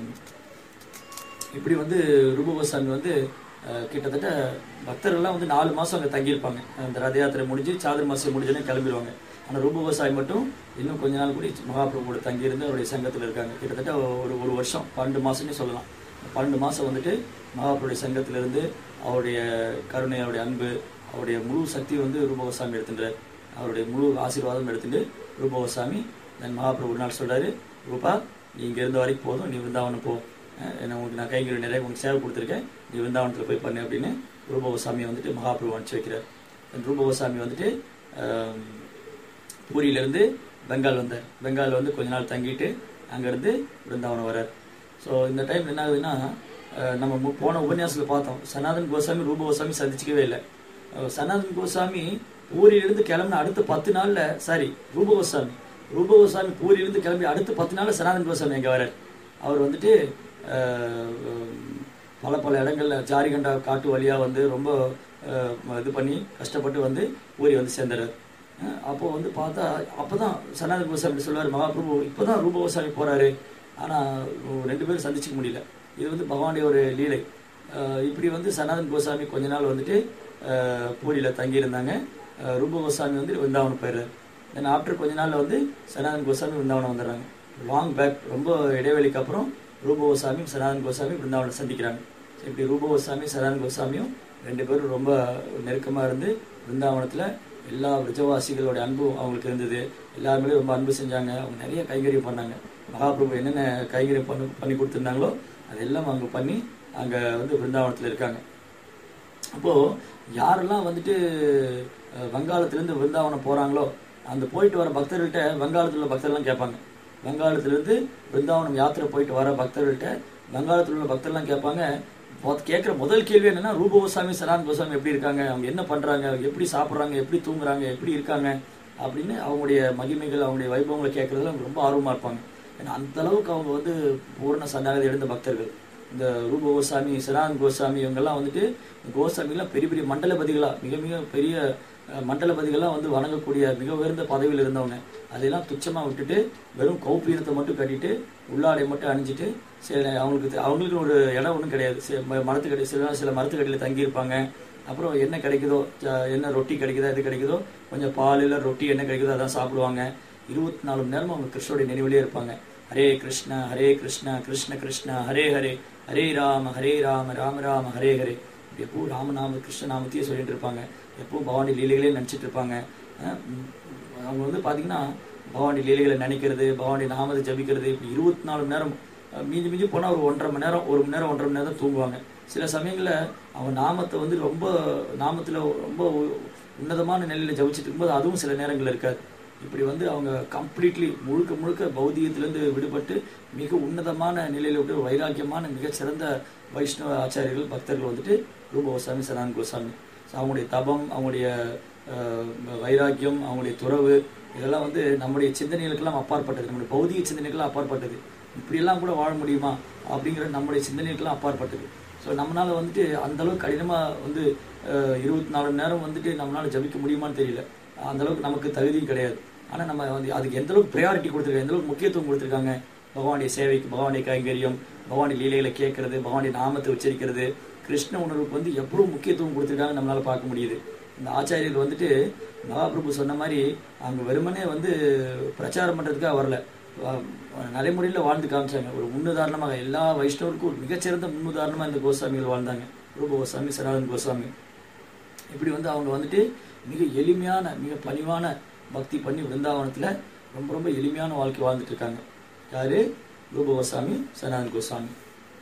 இப்படி வந்து ரூபகோசாமி வந்து அஹ், கிட்டத்தட்ட பக்தர்கள்லாம் வந்து நாலு மாசம் அங்கே தங்கியிருப்பாங்க அந்த ரத யாத்திரை முடிஞ்சு சாதுர் மாசம் முடிஞ்சோடனே கிளம்பிடுவாங்க ஆனால் ரூபகோசாமி மட்டும் இன்னும் கொஞ்ச நாள் கூட மகாபிரபு கூட தங்கியிருந்து அவருடைய சங்கத்தில் இருக்காங்க கிட்டத்தட்ட ஒரு ஒரு வருஷம் பன்னெண்டு மாசம்னே சொல்லலாம் பன்னெண்டு மாசம் வந்துட்டு மகாபிரபுடைய சங்கத்திலிருந்து அவருடைய கருணை அவருடைய அன்பு அவருடைய முழு சக்தி வந்து ரூபகோசாமி எடுத்துட்டார் அவருடைய முழு ஆசீர்வாதம் எடுத்துட்டு ரூபகோசாமி தென் மகாபிரபு ஒரு நாள் சொல்றாரு ரூபா நீ இங்க இருந்த வரைக்கும் போதும் நீ விருந்தாவனம் போ அஹ் நான் உங்களுக்கு நான் கைங்கரி நிறைய உங்களுக்கு சேவை கொடுத்துருக்கேன் நீ விருந்தாவனத்தில் போய் பண்ணு அப்படின்னு ரூபகோசாமியை வந்துட்டு மகாபிரபு அனுப்பிச்சு வைக்கிறார் தென் ரூபகோசாமி வந்துட்டு ஆம், பூரியிலிருந்து பெங்கால் வந்தார் பெங்கால் வந்து கொஞ்ச நாள் தங்கிட்டு அங்கேருந்து பிருந்தாவனம் வரார் ஸோ இந்த டைம் என்ன ஆகுதுன்னா அஹ், நம்ம மு- போன உபன்யாசத்தில் பார்த்தோம் சனாதன் கோசாமி ரூப கோசாமி சந்திச்சுக்கவே இல்லை அஹ், சனாதன் கோசாமி பூரியிலிருந்து கிளம்பின அடுத்த பத்து நாள்ல சாரி ரூப கோசாமி ரூப கோசாமி பூரியிலிருந்து கிளம்பி அடுத்த பத்து நாள்ல சனாதன் கோசாமி அங்கே வரார் அவர் வந்துட்டு அஹ், பல பல இடங்கள்ல ஜாரிகண்டா காட்டு வழியா வந்து ரொம்ப அஹ், இது பண்ணி கஷ்டப்பட்டு வந்து பூரி வந்து சேர்ந்துறாரு அஹ் அப்போ வந்து பார்த்தா அப்பதான் சனாதன கோசாமி சொல்லுவார் மகாபிரபு இப்பதான் ரூபகோசாமி போறாரு ஆனால் ரெண்டு பேரும் சந்திச்சுக்க முடியல இது வந்து பகவானுடைய ஒரு லீலை அஹ் இப்படி வந்து சனாதன் கோசாமி கொஞ்ச நாள் வந்துட்டு அஹ் பூரியில் தங்கியிருந்தாங்க அஹ் ரூப கோசாமி வந்து விருந்தாவனம் போயிடுறாரு தென் ஆஃப்டர் கொஞ்ச நாள்ல வந்து சனாதன் கோசாமி விருந்தாவனம் வந்துடுறாங்க லாங் பேக் ரொம்ப இடைவெளிக்கு அப்புறம் ரூப கோசாமியும் சனாதன் கோசாமி விருந்தாவனம் சந்திக்கிறாங்க So இப்படி ரூப கோசாமி சனாதன் கோசாமியும் ரெண்டு பேரும் ரொம்ப நெருக்கமாக இருந்து விருந்தாவனத்தில் எல்லா விரஜவாசிகளோட அன்பும் அவங்களுக்கு இருந்தது எல்லாருமே ரொம்ப அன்பு செஞ்சாங்க அவங்க நிறைய கைங்கரியம் பண்ணாங்க மகாபிரபு என்னென்ன கைங்கரியம் பண்ணி பண்ணி கொடுத்துருந்தாங்களோ அதெல்லாம் அவங்க பண்ணி அங்கே வந்து விருந்தாவனத்தில் இருக்காங்க அப்போ யாரெல்லாம் வந்துட்டு அஹ், வங்காளத்திலிருந்து விருந்தாவனம் போறாங்களோ அந்த போயிட்டு வர பக்தர்கள்ட்ட வங்காளத்தில் உள்ள பக்தர்லாம் கேட்பாங்க வங்காளத்திலிருந்து பிருந்தாவனம் யாத்திரை போயிட்டு வர பக்தர்கள்ட்ட வங்காளத்தில் உள்ள பக்தர்லாம் கேட்பாங்க மொத- கேட்குற முதல் கேள்வி என்னன்னா ரூப கோசாமி சனான் கோசாமி எப்படி இருக்காங்க அவங்க என்ன பண்றாங்க எப்படி சாப்பிட்றாங்க எப்படி தூங்குறாங்க எப்படி இருக்காங்க அப்படின்னு அவங்களுடைய மகிமைகள் அவங்களுடைய வைபவங்களை கேட்கறதுல அவங்க ரொம்ப ஆர்வமா இருப்பாங்க ஏன்னா அந்த அளவுக்கு அவங்க வந்து பூர்ண சன்னாகதி எழுந்த பக்தர்கள் இந்த ரூப கோசாமி சனான் கோசாமி இவங்கெல்லாம் வந்துட்டு இந்த கோசாமிலாம் பெரிய பெரிய மண்டலபதிகளா மிக மிக பெரிய அஹ், மண்டலபதிகள்லாம் வந்து வணங்கக்கூடிய மிக உயர்ந்த பதவியில் இருந்தவங்க அதையெல்லாம் துச்சமா விட்டுட்டு வெறும் கௌப்பீனத்தை மட்டும் கட்டிட்டு உள்ளாடை மட்டும் அணிஞ்சிட்டு சில அவங்களுக்கு தெ- அவங்களுக்கு ஒரு இடம் ஒன்றும் கிடையாது சில ம- மரத்துக்கடி சில சில மரத்துக்கடியில் தங்கியிருப்பாங்க அப்புறம் என்ன கிடைக்குதோ ஜ- என்ன ரொட்டி கிடைக்குதோ எது கிடைக்குதோ கொஞ்சம் பால் இல்லை ரொட்டி என்ன கிடைக்குதோ அதான் சாப்பிடுவாங்க இருபத்தி நாலு மணி நேரமும் அவங்க கிருஷ்ணருடைய நினைவிலே இருப்பாங்க ஹரே கிருஷ்ணா ஹரே கிருஷ்ணா கிருஷ்ண கிருஷ்ணா ஹரே ஹரே ஹரே ராம ஹரே ராம ராம ராம ஹரே ஹரே இப்படி எப்போ ராமநாம கிருஷ்ண நாமத்தையே சொல்லிட்டு இருப்பாங்க எப்போ பவானி லீலைகளே நினச்சிட்டு இருப்பாங்க அஹ் உம் அவங்க வந்து பார்த்தீங்கன்னா பவானி லீலைகளை நினைக்கிறது பவானி நாமத்தை ஜபிக்கிறது இப்படி இருபத்தி நாலு மணி நேரம் அஹ் மிஞ்சி மிஞ்சி போனால் ஒரு ஒன்றரை மணி நேரம் ஒரு மணி நேரம் ஒன்றரை மணி நேரம் தான் தூங்குவாங்க சில சமயங்களில் அவங்க நாமத்தை வந்து ரொம்ப நாமத்தில் ரொம்ப உ- உன்னதமான நிலையில் ஜபிச்சுட்டு இருக்கும்போது அதுவும் சில நேரங்கள் இருக்காது இப்படி வந்து அவங்க கம்ப்ளீட்லி முழுக்க முழுக்க பௌதிகத்திலிருந்து விடுபட்டு மிக உன்னதமான நிலையில விட்டு வைராக்கியமான மிகச்சிறந்த வைஷ்ணவ ஆச்சாரியர்கள் பக்தர்கள் வந்துட்டு ரூப கோசாமி சனான் கோசாமி So அவங்களுடைய தபம் அவங்களுடைய அஹ், வைராக்கியம் அவங்களுடைய துறவு இதெல்லாம் வந்து நம்முடைய சிந்தனைகளுக்கெல்லாம் அப்பாற்பட்டது நம்முடைய பௌதிக சிந்தனைக்கெல்லாம் அப்பாற்பட்டது இப்படியெல்லாம் கூட வாழ முடியுமா அப்படிங்கிற நம்முடைய சிந்தனைக்கெல்லாம் அப்பாற்பட்டது ஸோ நம்மளால வந்துட்டு அந்த அளவுக்கு கடினமாக வந்து இருபத்தி நாலு மணி நேரம் வந்துட்டு நம்மளால ஜபிக்க முடியுமான்னு தெரியல அந்த அளவுக்கு நமக்கு தகுதியும் கிடையாது ஆனால் நம்ம வந்து அதுக்கு எந்த அளவுக்கு ப்ரையாரிட்டி கொடுத்துருக்காங்க எந்த அளவுக்கு முக்கியத்துவம் கொடுத்துருக்காங்க பகவானுடைய சேவைக்கு பகவானுடைய கைங்கரியம் பகவானுடைய லீலைகளை கேட்கறது பகவானுடைய நாமத்தை உச்சரிக்கிறது கிருஷ்ண உணர்வுக்கு வந்து எவ்வளவு முக்கியத்துவம் கொடுத்துருக்காங்க நம்மளால பார்க்க முடியுது இந்த ஆச்சாரியர்கள் வந்துட்டு மகாபிரபு சொன்ன மாதிரி அவங்க வெறுமனே வந்து பிரச்சாரம் பண்றதுக்காக வரல வ- நடைமுறையில் வாழ்ந்து காமிச்சாங்க ஒரு முன்னுதாரணமாக எல்லா வைஷ்ணவருக்கும் ஒரு மிகச்சிறந்த முன்னுதாரணமா இந்த கோசாமிகள் வாழ்ந்தாங்க ரூப கோசாமி சனாதன் கோசாமி இப்படி வந்து அவங்க வந்துட்டு மிக எளிமையான மிக பணிவான பக்தி பண்ணி விருந்தாவனத்துல ரொம்ப ரொம்ப எளிமையான வாழ்க்கை வாழ்ந்துட்டு இருக்காங்க யாரு ரூப கோசாமி சனாதன் கோசாமி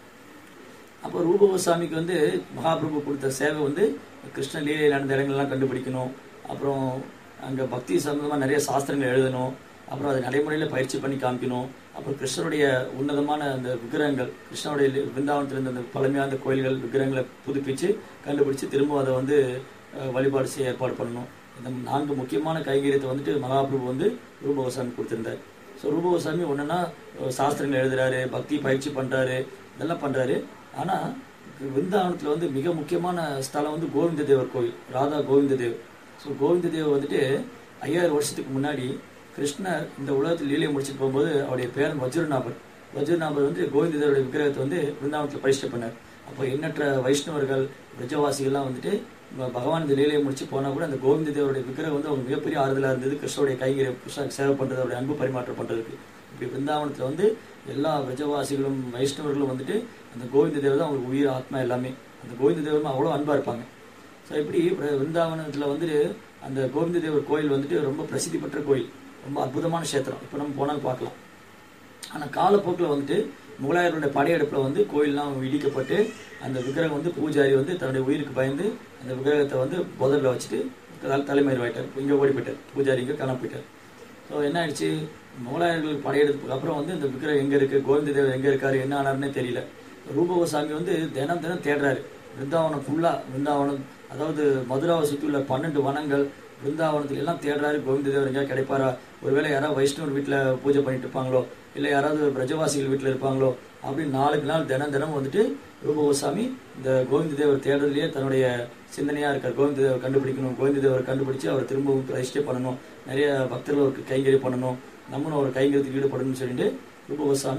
அப்போ ரூப கோசாமிக்கு வந்து மகாபிரபு கொடுத்த சேவை வந்து கிருஷ்ண லீலை நடந்த இடங்கள்லாம் கண்டுபிடிக்கணும் அப்புறம் அங்க பக்தி சம்பந்தமா நிறைய சாஸ்திரங்கள் எழுதணும் அப்புறம் அதை நடைமுறையில பயிற்சி பண்ணி காமிக்கணும் அப்புறம் கிருஷ்ணருடைய உன்னதமான அந்த விக்கிரகங்கள் கிருஷ்ணருடைய லி- விருந்தாவனத்துல இருந்த அந்த பழமையான கோயில்கள் விக்கிரகங்களை புதுப்பிச்சு கண்டுபிடிச்சு திரும்ப அதை வந்து அஹ், வழிபாடு செய்ய ஏற்பாடு பண்ணணும் இந்த நான்கு முக்கியமான கைங்கரியத்தை வந்துட்டு மகாபிரபு வந்து ரூப கோசாமி கொடுத்திருந்தார் ஸோ ரூப கோசாமி ஒன்றுனா சாஸ்திரங்கள் எழுதுறாரு பக்தி பயிற்சி பண்றாரு இதெல்லாம் பண்றாரு ஆனா விருந்தாவனத்துல வந்து மிக முக்கியமான ஸ்தலம் வந்து கோவிந்த தேவர் கோவில் ராதா கோவிந்த தேவ் ஸோ கோவிந்த தேவ் வந்துட்டு ஐயாயிரம் வருஷத்துக்கு முன்னாடி கிருஷ்ணர் இந்த உலகத்தில் லீலையை முடிச்சுட்டு போகும்போது அவருடைய பேரன் வஜ்ரநாபர் வஜ்ரநாபர் வந்து கோவிந்த தேவருடைய விக்கிரகத்தை வந்து விருந்தாவனத்தில் பரிஷ்டை பண்ணார் அப்போ எண்ணற்ற வைஷ்ணவர்கள் பிரஜவாசிகள்லாம் வந்துட்டு ப- பகவான் இந்த லீலையை முடிச்சு போனா கூட அந்த கோவிந்த தேவருடைய விக்கிரகம் வந்து அவங்க மிகப்பெரிய ஆறுதலா இருந்தது கிருஷ்ணருடைய கைகிற கிருஷ்ணருக்கு சேவை பண்றது அவருடைய அன்பு பரிமாற்றம் பண்றதுக்கு இப்படி பிருந்தாவனத்துல வந்து எல்லா பிரஜவாசிகளும் வைஷ்ணவர்களும் வந்துட்டு அந்த கோவிந்த தேவர் தான் அவங்களுக்கு உயிர் ஆத்மா எல்லாமே அந்த கோவிந்த தேவரும் அவ்வளோ அன்பா இருப்பாங்க ஸோ இப்படி பிர- விருந்தாவனத்துல வந்து அந்த கோவிந்த தேவர் கோயில் வந்துட்டு ரொம்ப பிரசித்தி பெற்ற கோயில் ரொம்ப அற்புதமான கஷேத்திரம் இப்போ நம்ம போனாலும் பார்க்கலாம் ஆனா காலப்போக்கில் வந்துட்டு முகலாயர்களுடைய படையெடுப்புல வந்து கோயில்லாம் இடிக்கப்பட்டு அந்த விக்கிரகம் வந்து பூஜாரி வந்து தன்னுடைய உயிருக்கு பயந்து அந்த விக்கிரகத்தை வந்து புதர்ல வச்சுட்டு தலை- தலைமறைவாயிட்டார் இங்க ஓடி போயிட்டார் பூஜாரி இங்க காணாம போயிட்டார் ஸோ என்ன ஆயிடுச்சு முகலாயர்கள் படையெடுப்புக்கு அப்புறம் வந்து இந்த விக்கிரகம் எங்க இருக்கு கோவிந்த தேவர் எங்க இருக்காரு என்ன ஆனாருன்னே தெரியல ரூபகோசாமி வந்து தினம் தினம் தேடுறாரு பிருந்தாவனம் ஃபுல்லா பிருந்தாவனம் அதாவது மதுராவை சுற்றி உள்ள பன்னெண்டு வனங்கள் பிருந்தாவனத்துல எல்லாம் தேடுறாரு கோவிந்த தேவர் எங்கேயா கிடைப்பாரா ஒருவேளை யாராவது வைஷ்ணவர் வீட்டுல பூஜை பண்ணிட்டு இருப்பாங்களோ இல்ல யாராவது பிரஜவாசிகள் வீட்டுல இருப்பாங்களோ அப்படின்னு நாளுக்கு நாள் தினம் தினம் வந்துட்டு ரூபகோசாமி இந்த கோவிந்த தேவர் தேடுறதுலயே தன்னுடைய சிந்தனையா இருக்கார் கோவிந்த தேவர் கண்டுபிடிக்கணும் கோவிந்த தேவர் கண்டுபிடிச்சு அவர் திரும்பவும் பிரதிஷ்டை பண்ணணும் நிறைய பக்தர்களுக்கு கைங்கறி பண்ணணும் நம்மளும் ஒரு கைங்கரியத்துக்கு ஈடுபடணும்னு சொல்லிட்டு ரூபகோசாமி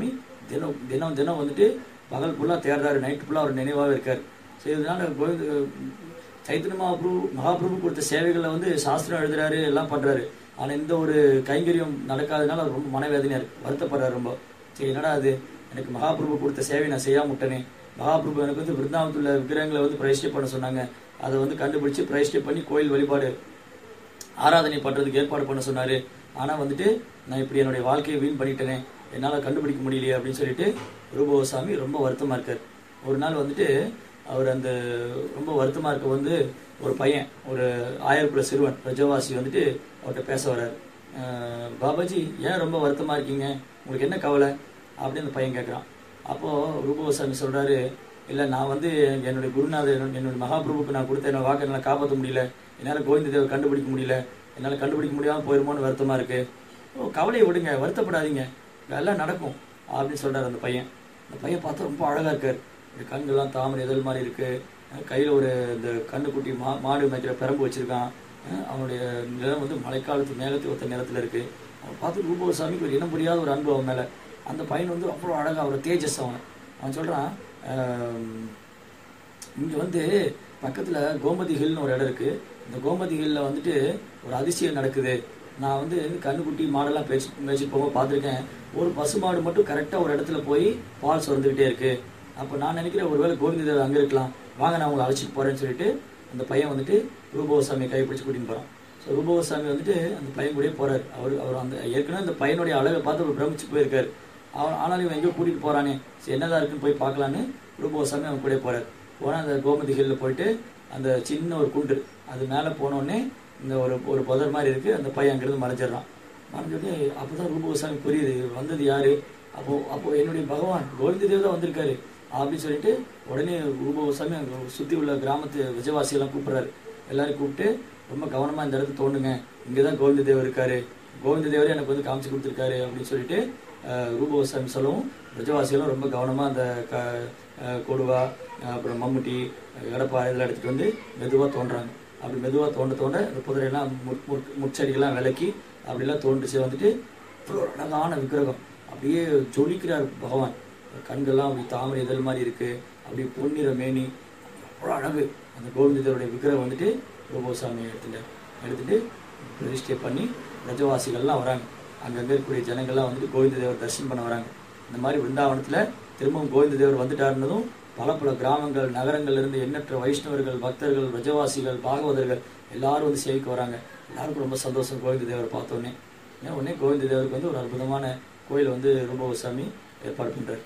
தினம் தினம் தினம் வந்துட்டு பகல் ஃபுல்லாக தேடுறாரு நைட் ஃபுல்லாக அவர் நினைவாக இருக்கார் ஸோ இதனால கோவிந்த சைத்தன்ய மகாபிரபு மகாபிரபு கொடுத்த சேவைகளில் வந்து சாஸ்திரம் எழுதுறாரு எல்லாம் பண்றாரு ஆனால் இந்த ஒரு கைங்கரியம் நடக்காதனால அவர் ரொம்ப மனவேதனையா இருக்கு வருத்தப்படுறாரு ரொம்ப சரி என்னடா அது எனக்கு மகாபிரபு கொடுத்த சேவை நான் செய்யாம விட்டேனே மகாபிரபு எனக்கு வந்து விருந்தாவனத்துல விக்கிரகங்களை வந்து பிரதிஷ்டை பண்ண சொன்னாங்க அதை வந்து கண்டுபிடிச்சு பிரதிஷ்டை பண்ணி கோயில் வழிபாடு ஆராதனை பண்றதுக்கு ஏற்பாடு பண்ண சொன்னாரு ஆனா வந்துட்டு நான் இப்படி என்னுடைய வாழ்க்கையை வீண் பண்ணிட்டேனே என்னால கண்டுபிடிக்க முடியலையே அப்படின்னு சொல்லிட்டு ரூபகோசாமி ரொம்ப வருத்தமா இருக்கார் ஒரு நாள் வந்துட்டு அவர் அந்த ரொம்ப வருத்தமா இருக்க வந்து ஒரு பையன் ஒரு ஆயிரப்புல சிறுவன் பிரஜவாசி வந்துட்டு அவர்கிட்ட பேச வர்றாரு "அஹ், பாபாஜி ஏன் ரொம்ப வருத்தமா இருக்கீங்க உங்களுக்கு என்ன கவலை அப்படின்னு அந்த பையன் கேட்குறான் அப்போ ரூபகோசாமி சொல்றாரு இல்ல நான் வந்து என்னுடைய குருநாதர் என்னுடைய என்னுடைய மகாபிரபுக்கு நான் கொடுத்த என்னோட வாக்கை என்னால் காப்பாற்ற முடியல என்னால் கோவிந்த தேவர் கண்டுபிடிக்க முடியல என்னால் கண்டுபிடிக்க முடியாம போயிருமோன்னு வருத்தமா இருக்கு ஓ கவலையை விடுங்க வருத்தப்படாதீங்க எல்லாம் நடக்கும் அப்படின்னு சொல்றாரு அந்த பையன் அந்த பையன் பார்த்தா ரொம்ப அழகா இருக்காரு இந்த கண்கள்லாம் தாமரை இதழ் மாதிரி இருக்கு அஹ் கையில ஒரு இந்த கண்ணுக்குட்டி மா மாடு மேய்க்கிற பெரம்பு வச்சிருக்கான் அஹ் அவனுடைய நிலம் வந்து மழைக்காலத்து மேகத்து ஒத்த நிறத்துல இருக்கு அவன் பார்த்து ரூபசாமிக்கு ஒரு இனம் புரியாத ஒரு அன்பு அவன் மேல அந்த பையன் வந்து அவ்வளோ அழகா ஒரு தேஜஸ் அவன் அவன் சொல்றான் ஆம், இங்க வந்து பக்கத்துல கோமதி ஹில்னு ஒரு இடம் இருக்கு இந்த கோமதி ஹில்ல வந்துட்டு ஒரு அதிசயம் நடக்குது நான் வந்து கண்ணுக்குட்டி மாடெல்லாம் பேச்சு மேய்ச்சிட்டு போக பார்த்துருக்கேன் ஒரு பசு மாடு மட்டும் கரெக்டா ஒரு இடத்துல போய் பால் சுரந்துகிட்டே இருக்கு அப்ப நான் நினைக்கிறேன் ஒருவேளை கோவிந்த தேவர் அங்க இருக்கலாம் வாங்க நான் உங்களை அழைச்சிட்டு போறேன்னு சொல்லிட்டு அந்த பையன் வந்துட்டு ரூபகோசாமி கைப்பிடிச்சு கூட்டின்னு போறான் ஸோ ரூபகோசாமி வந்துட்டு அந்த பையன் கூடயே போறாரு அவர் அவர் அந்த ஏற்கனவே அந்த பையனுடைய அழகை பார்த்து அவர் பிரமிச்சு போயிருக்காரு அவன் ஆனாலும் இவன் எங்கேயோ கூட்டிட்டு போறானே சரி என்னதான் இருக்குன்னு போய் பார்க்கலான்னு ரூபகோசாமி அவன் கூட போறாரு போனா அந்த கோமதி ஹில்ல போயிட்டு அந்த சின்ன ஒரு குண்டு அது மேல போனோடனே இந்த ஒரு ஒரு புதர் மாதிரி இருக்கு அந்த பையன் அங்கிருந்து மறைஞ்சிடறான் மறைஞ்சோடனே அப்பதான் ரூபகோசாமி புரியுது இவர் வந்தது யாரு அப்போ அப்போ என்னுடைய பகவான் கோவிந்த தேவ் தான் வந்திருக்காரு அப்படின்னு சொல்லிட்டு உடனே ரூபகோசாமி அங்க சுத்தி உள்ள கிராமத்து விஜயவாசியெல்லாம் கூப்பிடுறாரு எல்லாரும் கூப்பிட்டு ரொம்ப கவனமா இந்த இடத்த தோண்டுங்க இங்கதான் கோவிந்த தேவர் இருக்காரு கோவிந்த தேவரே எனக்கு வந்து காமிச்சு கொடுத்துருக்காரு அப்படின்னு சொல்லிட்டு அஹ், ரூபகோசாமி சொல்லவும் பிரஜவாசிகளும் ரொம்ப கவனமா அந்த க அஹ், கொடுவா அஹ், அப்புறம் மம்முட்டி அஹ், எடப்பாறை இதெல்லாம் எடுத்துட்டு வந்து மெதுவா தோன்றாங்க அப்படி மெதுவா தோண்ட தோண்ட அந்த புதிரையெல்லாம் முட் முட் முட்செடிகள்லாம் விலக்கி அப்படிலாம் தோண்டுச்சு வந்துட்டு அவ்வளோ ஒரு அழகான விக்கிரகம் அப்படியே ஜொலிக்கிறார் பகவான் கண்கள்லாம் அப்படி தாமரை இதழ் மாதிரி இருக்கு அப்படி பொன்னிற மேனி அவ்வளோ அழகு அந்த கோவிந்தருடைய விக்கிரகம் வந்துட்டு ரூபோசாமி எடுத்துட்டு எடுத்துட்டு பிரதிஷ்டை பண்ணி ரஜவாசிகள்லாம் வராங்க அங்கங்க இருக்கக்கூடிய ஜனங்கள்லாம் வந்துட்டு கோவிந்த தேவர் தரிசனம் பண்ண வராங்க இந்த மாதிரி விருந்தாவனத்துல திரும்பவும் கோவிந்த தேவர் வந்துட்டாருன்னதும் பல பல கிராமங்கள் நகரங்கள்ல இருந்து எண்ணற்ற வைஷ்ணவர்கள் பக்தர்கள் ரஜவாசிகள் பாகவதர்கள் எல்லாரும் வந்து சேவிக்க வராங்க எல்லாருக்கும் ரொம்ப சந்தோஷம் கோவிந்த தேவர் பார்த்தோன்னே ஏன்னா உடனே கோவிந்த தேவருக்கு வந்து ஒரு அற்புதமான கோயில் வந்து ரூபகோசாமி ஏற்பாடு பண்றாரு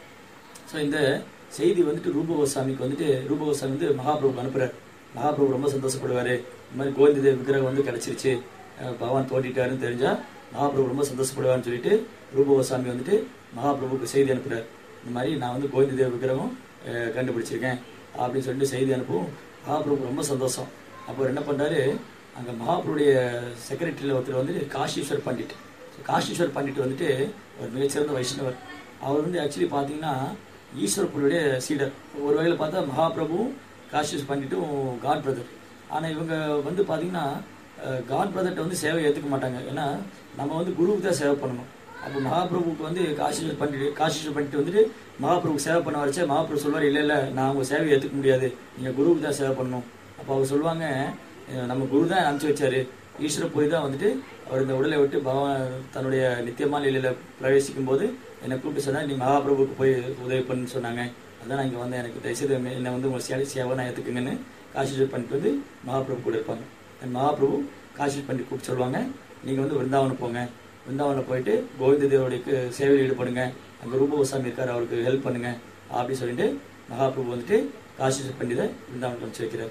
ஸோ இந்த செய்தி வந்துட்டு ரூபகோசாமிக்கு வந்துட்டு ரூபகோசாமி வந்து மகாபிரபுக்கு அனுப்புறாரு மகாபிரபு ரொம்ப சந்தோஷப்படுவாரு இந்த மாதிரி கோவிந்த தேவ் விக்கிரகம் வந்து கிடைச்சிருச்சு அஹ் பகவான் தோண்டிட்டாருன்னு தெரிஞ்சா மகாபிரபு ரொம்ப சந்தோஷப்படுவார்னு சொல்லிட்டு ரூபகோசாமி வந்துட்டு மகாபிரபுக்கு செய்தி அனுப்புறாரு இந்த மாதிரி நான் வந்து கோவிந்த தேவ் விக்கிரகம் அஹ், கண்டுபிடிச்சிருக்கேன் அப்படின்னு சொல்லிட்டு செய்தி அனுப்பும் மகாபிரபு ரொம்ப சந்தோஷம் அப்போ அவர் என்ன பண்றாரு அங்க மகாபிரபுடைய செக்ரட்டரியில் ஒருத்தர் வந்து காஷீஸ்வர் பண்டிட் So, காஷீஸ்வர் பண்டிட் வந்துட்டு ஒரு மிகச்சிறந்த வைஷ்ணவர் அவர் வந்து ஆக்சுவலி பார்த்தீங்கன்னா ஈஸ்வரப்புடைய சீடர் ஒரு வகையில் பார்த்தா மகாபிரபுவும் காஷீஸ் பண்டிட்டும் காட் பிரதர் ஆனால் இவங்க வந்து பார்த்தீங்கன்னா காட் பிரதர்கிட்ட வந்து சேவை ஏற்றுக்க மாட்டாங்க ஏன்னா நம்ம வந்து குருவுக்கு தான் சேவை பண்ணணும் அப்போ மகாபிரபுக்கு வந்து காஷீஸ்வர் பண்டிட் காஷீஸ்வர் பண்டிட் வந்துட்டு மகாபிரபுக்கு சேவை பண்ண வரைச்சே மகாபிரபு சொல்வார் இல்லை இல்லை நான் உங்க சேவையை ஏற்றுக்க முடியாது நீங்கள் குருவுக்கு தான் சேவை பண்ணணும் அப்போ அவர் சொல்லுவாங்க "அஹ் நம்ம குரு தான் அனுப்பிச்சு வச்சாரு ஈஸ்வர போய் தான் வந்துட்டு அவர் இந்த உடலை விட்டு பகவான் தன்னுடைய நித்தியமான நிலையில பிரவேசிக்கும் போது என்னை கூப்பிட்டு சொன்னா நீ மகாபிரபுக்கு போய் உதவி பண்ணுன்னு சொன்னாங்க அதான் நான் இங்க வந்தேன் எனக்கு தயவுசெய்து என்னை- என்னை வந்து உங்க சேவை சேவை நான் ஏத்துக்குங்கன்னு காஷி பண்ணிட்டு வந்து மகாபிரபு கூட இருப்பாங்க அந்த மகாபிரபு காஷி பண்ணி கூப்பிட்டு சொல்லுவாங்க நீங்க வந்து விருந்தாவனம் போங்க விருந்தாவனம் போயிட்டு கோவிந்த தேவருடைய கு- சேவையில் ஈடுபடுங்க அங்க ரூபகோசாமி இருக்காரு அவருக்கு ஹெல்ப் பண்ணுங்க அப்படின்னு சொல்லிட்டு மகாபிரபு வந்துட்டு காஷி பண்டிதை விருந்தாவனம் வச்சு வைக்கிறார்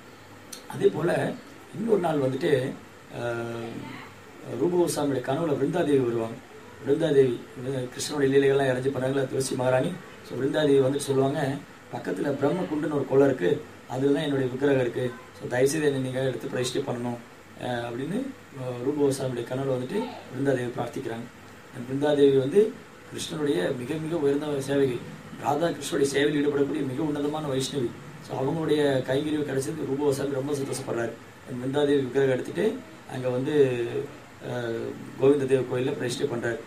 அதே போல இன்னொரு நாள் வந்துட்டு ஆஹ், ரூபகோசாமியுடைய கனவுல விருந்தாதேவி வருவாங்க விருந்தாதேவி விரு- கிருஷ்ணனுடைய லீலைகள்லாம் இறஞ்சி பண்ணாங்களா துளசி மகாராணி ஸோ விருந்தாதேவி வந்து சொல்லுவாங்க பக்கத்துல பிரம்மகுண்டுன்னு ஒரு குளம் இருக்கு அதுல தான் என்னுடைய விக்கிரகம் இருக்கு ஸோ தயவுசெய்து என்னை நீங்க எடுத்து பிரதிஷ்டை பண்ணணும் ஆஹ், அப்படின்னு ஆஹ், ரூபகோசாமியுடைய கனவுல வந்துட்டு விருந்தாதேவி பிரார்த்திக்கிறாங்க அந்த பிருந்தாதேவி வந்து கிருஷ்ணனுடைய மிக மிக உயர்ந்த சேவைகை ராதா கிருஷ்ணனுடைய சேவையில் ஈடுபடக்கூடிய மிக உன்னதமான வைஷ்ணவி ஸோ அவங்களுடைய கைங்கரிவு கிடைச்சதுக்கு ரூபவசாமி ரொம்ப சந்தோஷப்படுறாரு அந்த பிருந்தாதேவி விக்கிரகம் எடுத்துட்டு அங்க வந்து அஹ், கோவிந்த தேவ கோயிலில் பிரதிஷ்டை பண்றாரு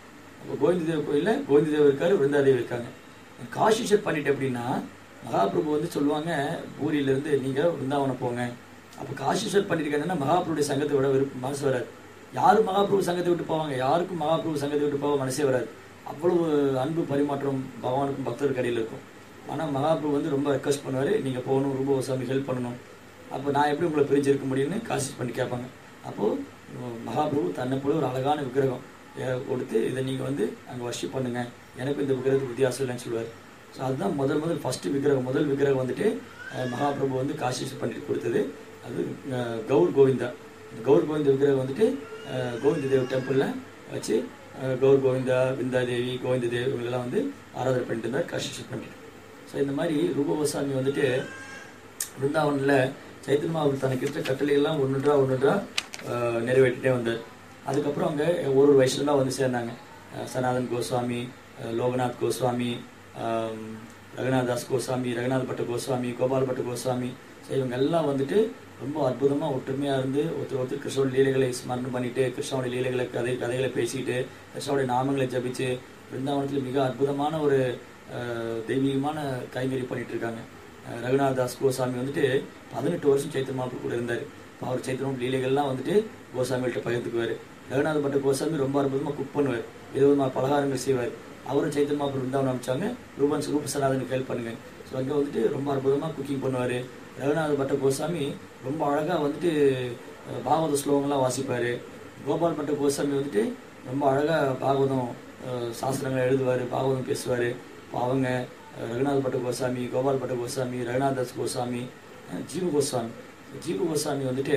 அப்போ கோவிந்த தேவ கோயிலில் கோவிந்த தேவர் இருக்காரு விருந்தாதேவி இருக்காங்க காஷிஷர் பண்ணிட்டு எப்படின்னா மகாபிரபு வந்து சொல்லுவாங்க பூரியிலேருந்து நீங்கள் விருந்தாவனம் போங்க அப்போ காஷிஷர் பண்ணிருக்காங்கன்னா மகாபிரபுடைய சங்கத்தை விட விருப்பம் மனசு வராது யாரும் மகாபிரபு சங்கத்தை விட்டு போவாங்க யாருக்கும் மகாபிரபு சங்கத்தை விட்டு போக மனசே வராது அவ்வளவு அன்பு பரிமாற்றம் பகவானுக்கும் பக்தருக்கு இடையில இருக்கும் ஆனால் மகாபிரபு வந்து ரொம்ப ரெக்வஸ்ட் பண்ணுவார் நீங்கள் போகணும் ரூப கோசாமி ஹெல்ப் பண்ணணும் அப்போ நான் எப்படி உங்களை பிரிஞ்சிருக்க முடியும்னு காசிஷ் பண்ணி கேட்பாங்க அப்போது மகாபிரபு தன்னை போல ஒரு அழகான விக்கிரகம் அஹ், கொடுத்து இதை நீங்கள் வந்து அங்கே வர்ஷிப் பண்ணுங்க எனக்கு இந்த விக்கிரகத்துக்கு வித்தியாசம் இல்லைன்னு சொல்லுவார் ஸோ அதுதான் முதல் முதல் ஃபர்ஸ்ட் விக்கிரகம் முதல் விக்கிரகம் வந்துட்டு அஹ், மகாபிரபு வந்து காசிஷ் பண்ணிட்டு கொடுத்தது அது அஹ், கௌர் கோவிந்தா இந்த கௌர் கோவிந்த விக்கிரகம் வந்துட்டு அஹ், கோவிந்த தேவ் டெம்பிளில் வச்சு அஹ், கௌர் கோவிந்தா விந்தாதேவி கோவிந்த தேவ் இவங்களெல்லாம் வந்து ஆராதனை பண்ணிட்டு இருந்தார் காசிஷ் பண்ணிட்டு ஸோ இந்த மாதிரி ரூபகோசாமி வந்துட்டு பிருந்தாவனில் சைத்தன்ய அவர் தனக்கு இருக்க கட்டளையெல்லாம் ஒன்றுன்றா ஒன்றுன்றா நிறைவேற்றிட்டே வந்தார் அதுக்கப்புறம் அங்கே ஒரு ஒரு வயசுலாம் வந்து சேர்ந்தாங்க அஹ் சனாதன் கோஸ்வாமி அஹ் லோகநாத் கோஸ்வாமி ஆம், ரகுநாதாஸ் கோஸ்வாமி ரகுநாத் பட்ட கோஸ்வாமி கோபால் பட்ட கோஸ்வாமி ஸோ இவங்க எல்லாம் வந்துட்டு ரொம்ப அற்புதமாக ஒற்றுமையாக இருந்து ஒருத்தர் ஒருத்தர் கிருஷ்ணோட லீலைகளை ஸ்மரணம் பண்ணிட்டு கிருஷ்ணோட லீலைகளை கதை கதைகளை பேசிட்டு கிருஷ்ணோடைய நாமங்களை ஜபிச்சு பிருந்தாவனத்தில் மிக அற்புதமான ஒரு அஹ், தெய்வீகமான கைங்கறி பண்ணிட்டு இருக்காங்க அஹ், ரகுநாத் தாஸ் கோசாமி வந்துட்டு பதினெட்டு வருஷம் சைத்தன் மாப்பு கூட இருந்தார் இப்போ அவர் சைத்தனம் லீலைகள்லாம் வந்துட்டு கோசாமிகிட்ட பகிர்ந்துக்குவார் ரகுநாத் பட்ட கோசாமி ரொம்ப அற்புதமாக குக் பண்ணுவார் விதவிதமாக பலகாரங்கள் செய்வார் அவரும் சைத்தன் மாப்பு பிருந்தாவனம் அனுப்பிச்சாங்க ரூபன் ரூப சனாதனுக்கு ஹெல்ப் பண்ணுங்க ஸோ அங்கே வந்துட்டு ரொம்ப அற்புதமாக குக்கிங் பண்ணுவார் ரகுநாத் பட்ட கோசாமி ரொம்ப அழகாக வந்துட்டு அஹ், பாகவத ஸ்லோகங்கள்லாம் வாசிப்பார் கோபால் பட்ட கோசாமி வந்துட்டு ரொம்ப அழகாக பாகவதம் அஹ், சாஸ்திரங்களை எழுதுவார் பாகவதம் பேசுவார் இப்போ அவங்க அஹ், ரகுநாத் பட்ட கோசாமி கோபால் பட்ட கோசாமி ரகுநாத் தாஸ் கோசாமி அஹ், ஜீவ கோஸ்வாமி ஜீவ கோஸ்வாமி வந்துட்டு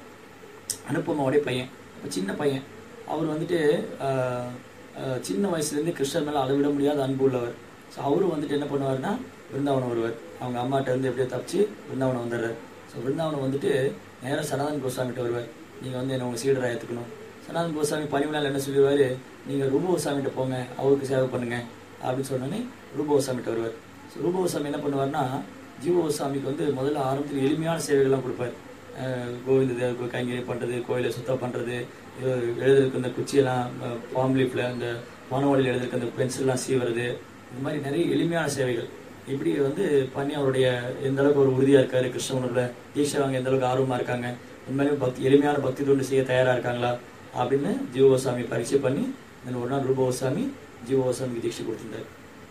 அனுப்பமாவுடைய பையன் அப்ப சின்ன பையன் அவர் வந்துட்டு ஆஹ், ஆஹ், சின்ன வயசுலேருந்து கிருஷ்ணர் மேலே அளவிட முடியாத அன்பு உள்ளவர் ஸோ அவரும் வந்துட்டு என்ன பண்ணுவார்னா பிருந்தாவனம் வருவார் அவங்க அம்மாட்ட இருந்து எப்படியோ தப்பிச்சு பிருந்தாவனம் வந்துடுறார் ஸோ பிருந்தாவனம் வந்துட்டு நேராக சனாதன் கோஸ்வாமிகிட்ட வருவார் நீங்கள் வந்து என்ன உங்கள் சீடராக ஏற்றுக்கணும் சனாதன் கோஸ்வாமி பணிவினால் என்ன சொல்லுவார் நீங்கள் ரூப கோஸ்வாமிகிட்ட போங்க அவருக்கு சேவை பண்ணுங்க அப்படின்னு சொன்னோன்னே ரூப கோஸ்வாமிகிட்ட வருவார் ஸோ ரூப கோஸ்வாமி என்ன பண்ணுவார்னா ஜீவ கோஸ்வாமிக்கு வந்து முதல்ல ஆரம்பத்தில் எளிமையான சேவைகள்லாம் கொடுப்பார் அஹ் கோவிந்த தேவ கைங்கரியம் பண்ணுறது கோயிலை சுத்தம் பண்ணுறது எழுதுறதுக்கு இந்த குச்சியெல்லாம் பாம் லீஃபில் அந்த வானவழியில் எழுதுறதுக்கு அந்த பென்சில்லாம் சீவுறது இந்த மாதிரி நிறைய எளிமையான சேவைகள் இப்படி வந்து பண்ணி அவருடைய எந்த அளவுக்கு ஒரு உறுதியாக இருக்காரு கிருஷ்ண உணர்வில் தீட்சை வாங்க எந்த அளவுக்கு ஆர்வமாக இருக்காங்க உண்மையிலுமே பக்தி எளிமையான பக்தி தொண்டு செய்ய தயாராக இருக்காங்களா அப்படின்னு ஜீவகோசாமி பரீட்சை பண்ணி தென் ஒரு நாள் ரூபகோசாமி ஜீவகோசாமிக்கு தீட்சை கொடுத்திருந்தார்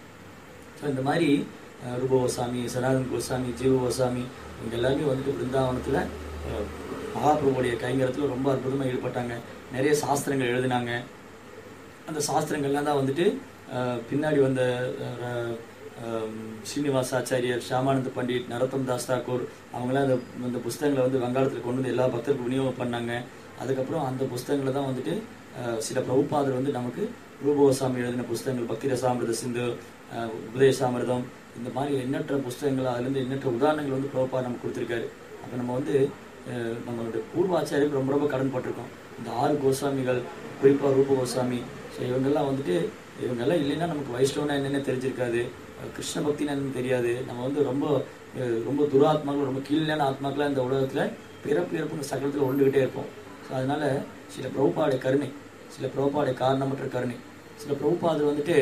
ஸோ இந்த மாதிரி அஹ், ரூப கோசாமி சனாதன் கோசாமி ஜீவ கோசாமி இவங்க எல்லாருமே வந்துட்டு பிருந்தாவனத்தில் மகாபிரபுடைய கைங்கரத்தில் ரொம்ப அற்புதமாக ஈடுபட்டாங்க நிறைய சாஸ்திரங்கள் எழுதினாங்க அந்த சாஸ்திரங்கள்லாம் தான் வந்துட்டு அஹ், பின்னாடி வந்த அஹ், அஹ், ஸ்ரீனிவாசாச்சாரியர் ஷியாமானந்த பண்டிட் நரோத்தம் தாஸ் தாக்கூர் அவங்களாம் அந்த அந்த புஸ்தகங்களை வந்து வங்காளத்தில் கொண்டு வந்து எல்லா பக்தருக்கும் விநியோகம் பண்ணாங்க அதுக்கப்புறம் அந்த புஸ்தகங்களை தான் வந்துட்டு அஹ், சில பிரபுபாதர் வந்து நமக்கு ரூபகோசாமி எழுதின புஸ்தகங்கள் பக்தி ரசாமிரத சிந்து அஹ், உபதேசாமிரதம் இந்த மாதிரி எண்ணற்ற புஸ்தகங்கள் அதுலேருந்து எண்ணற்ற உதாரணங்கள் வந்து பிரபுபாதர் நமக்கு கொடுத்துருக்காரு அப்போ நம்ம வந்து அஹ், நம்மளுடைய பூர்வாச்சாரியருக்கு ரொம்ப ரொம்ப கடன் பட்டிருக்கோம் இந்த ஆறு கோசாமிகள் குறிப்பாக ரூப கோசாமி ஸோ இவங்கெல்லாம் வந்துட்டு இவங்கெல்லாம் இல்லைன்னா நமக்கு வைஷ்ணவனா என்னென்ன தெரிஞ்சிருக்காது அஹ் கிருஷ்ண பக்தினா என்னன்னு தெரியாது நம்ம வந்து ரொம்ப அஹ் ரொம்ப துராத்மாக்கள் ரொம்ப கீழான ஆத்மாக்களாக இந்த உலகத்தில் பிறப்பு இறப்புங்க சகலத்தில் ஒன்றுகிட்டே இருப்போம் ஸோ அதனால சில பிரபுபாடைய கருணை சில பிரபுபாடைய காரணமற்ற கருணை சில பிரபுபாதர் வந்துட்டு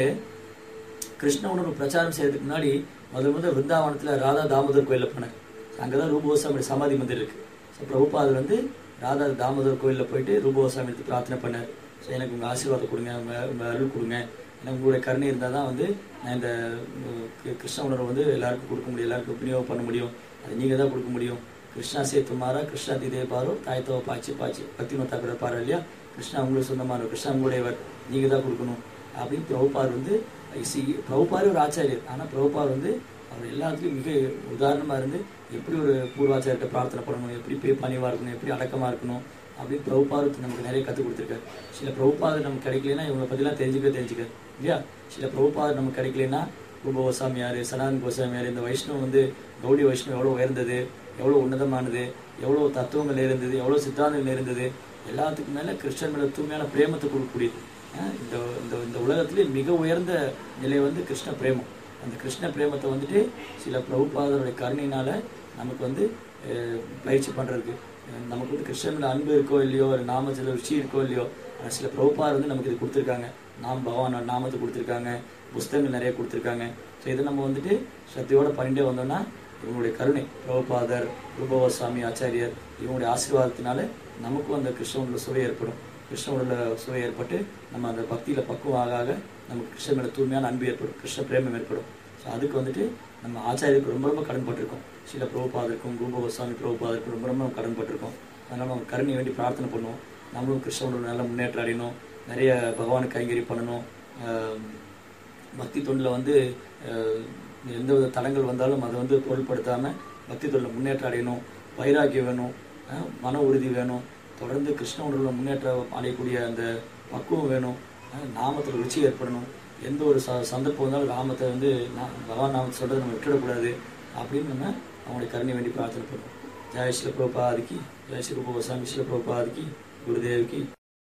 கிருஷ்ண உணர்வு பிரச்சாரம் செய்யறதுக்கு முன்னாடி முதல் முதல் விருந்தாவனத்தில் ராதா தாமோதர் கோயிலில் போனார் அங்கே தான் ரூபகோசாமியோட சமாதி மந்திர் இருக்கு ஸோ பிரபுபாதர் வந்து ராதா தாமோதர் கோயிலில் போயிட்டு ரூபகோசாமி எடுத்து பிரார்த்தனை பண்ணார் ஸோ எனக்கு உங்கள் ஆசீர்வாதம் கொடுங்க உங்கள் உங்கள் அருள் கொடுங்க ஏன்னா உங்களுடைய கருணை இருந்தால் தான் வந்து நான் இந்த உம், கி- கிருஷ்ண உணர்வை வந்து எல்லாருக்கும் கொடுக்க முடியும் எல்லாருக்கும் விநியோகம் பண்ண முடியும் அது நீங்கள் தான் கொடுக்க முடியும் கிருஷ்ணா சே துமாரா கிருஷ்ணா திதே பாரோ தாய்த்தவ பாச்சி பாச்சி பக்தி மத்தா கூட பாரு இல்லையா கிருஷ்ணா உங்களுக்கு சொந்தமான கிருஷ்ணா உங்களுடையவர் நீங்கள் தான் கொடுக்கணும் அப்படின்னு பிரபுபார் வந்து சி பிரபுபார் ஒரு ஆச்சாரியர் ஆனால் பிரபுபார் வந்து அவர் எல்லாத்துலேயும் மிக உதாரணமாக இருந்து எப்படி ஒரு பூர்வாச்சாரியர்கிட்ட பிரார்த்தனை பண்ணணும் எப்படி போய் பணிவாக இருக்கணும் எப்படி அடக்கமாக இருக்கணும் அப்படின்னு பிரபுபாதத்துக்கு நமக்கு நிறைய கற்றுக் கொடுத்துருக்காரு சில பிரபுபாதர் நமக்கு கிடைக்கலனா இவங்களை பற்றிலாம் தெரிஞ்சுக்க தெரிஞ்சுக்க இல்லையா சில பிரபுபாதர் நமக்கு கிடைக்கலனா ரூப கோசாமியார் சனாதன் கோசாமியார் இந்த வைஷ்ணவம் வந்து கௌடி வைஷ்ணவம் எவ்வளோ உயர்ந்தது எவ்வளோ உன்னதமானது எவ்வளோ தத்துவங்கள் இருந்தது எவ்வளோ சித்தாந்தங்கள் இருந்தது எல்லாத்துக்கும் மேலே கிருஷ்ணன் மேலே தூய்மையான பிரேமத்தை கொடுக்கக்கூடியது அஹ் இந்த இந்த இந்த உலகத்திலே மிக உயர்ந்த நிலை வந்து கிருஷ்ண பிரேமம் அந்த கிருஷ்ண பிரேமத்தை வந்துட்டு சில பிரபுபாதருடைய கருணையினால நமக்கு வந்து அஹ், பயிற்சி பண்ணுறதுக்கு அஹ் நமக்கு வந்து கிருஷ்ணனோட அன்பு இருக்கோ இல்லையோ ஒரு நாமத்தில் ருச்சி இருக்கோ இல்லையோ ஆனா சில பிரபுபார் வந்து நமக்கு இது கொடுத்துருக்காங்க நாம் பகவானோட நாமத்தை கொடுத்துருக்காங்க புஸ்தகங்கள் நிறைய கொடுத்துருக்காங்க ஸோ இதை நம்ம வந்துட்டு சக்தியோட பண்ணிட்டே வந்தோம்னா இவங்களுடைய கருணை பிரபுபாதர் ரூபவசாமி ஆச்சாரியர் இவங்களுடைய ஆசீர்வாதத்தினால நமக்கும் அந்த கிருஷ்ணனோட சுவை ஏற்படும் கிருஷ்ணனோட சுவை ஏற்பட்டு நம்ம அந்த பக்தியில பக்குவம் ஆக ஆக நமக்கு கிருஷ்ணனோட தூய்மையான அன்பு ஏற்படும் கிருஷ்ண பிரேமம் ஏற்படும் ஸோ அதுக்கு வந்துட்டு நம்ம ஆச்சாரியருக்கு ரொம்ப ரொம்ப கடன்பட்டிருக்கோம் சில பிரபுபாதருக்கும் ரூபகோஸ்வாமி பிரபுபாதருக்கும் ரொம்ப ரொம்ப நம்ம கடன்பட்டிருக்கோம் அதனால நம்ம கருணை வேண்டி பிரார்த்தனை பண்ணுவோம் நம்மளும் கிருஷ்ணனோட நல்ல முன்னேற்றம் அடையணும் நிறைய பகவானுக்கு கைங்கறி பண்ணணும் ஆஹ் பக்தி தொண்டில் வந்து ஆஹ் எந்த வித தடங்கள் வந்தாலும் அதை வந்து பொருட்படுத்தாம பக்தி தொண்டில் முன்னேற்றம் அடையணும் வைராக்கியம் வேணும் ஆஹ் மன உறுதி வேணும் தொடர்ந்து கிருஷ்ணனோட முன்னேற்றம் அடையக்கூடிய அந்த பக்குவம் வேணும் ஆஹ் நாமத்தில் ருச்சி ஏற்படணும் எந்த ஒரு ச சந்தர்ப்பம் வந்தாலும் நாமத்தை வந்து நா- பகவான் நாமத்தை சொல்றதை நம்ம விட்டுடக்கூடாது அப்படின்னு நம்ம அவங்களுடைய கருணை வேண்டி பிரார்த்தனை பண்ணுவோம் ஜெய் ஸ்ரீ பிரபுபாதிக்கு ஜெய் ஸ்ரீ ரூப கோசாமி ஸ்ரீ பிரபுபாதிக்கு குருதேவிக்கு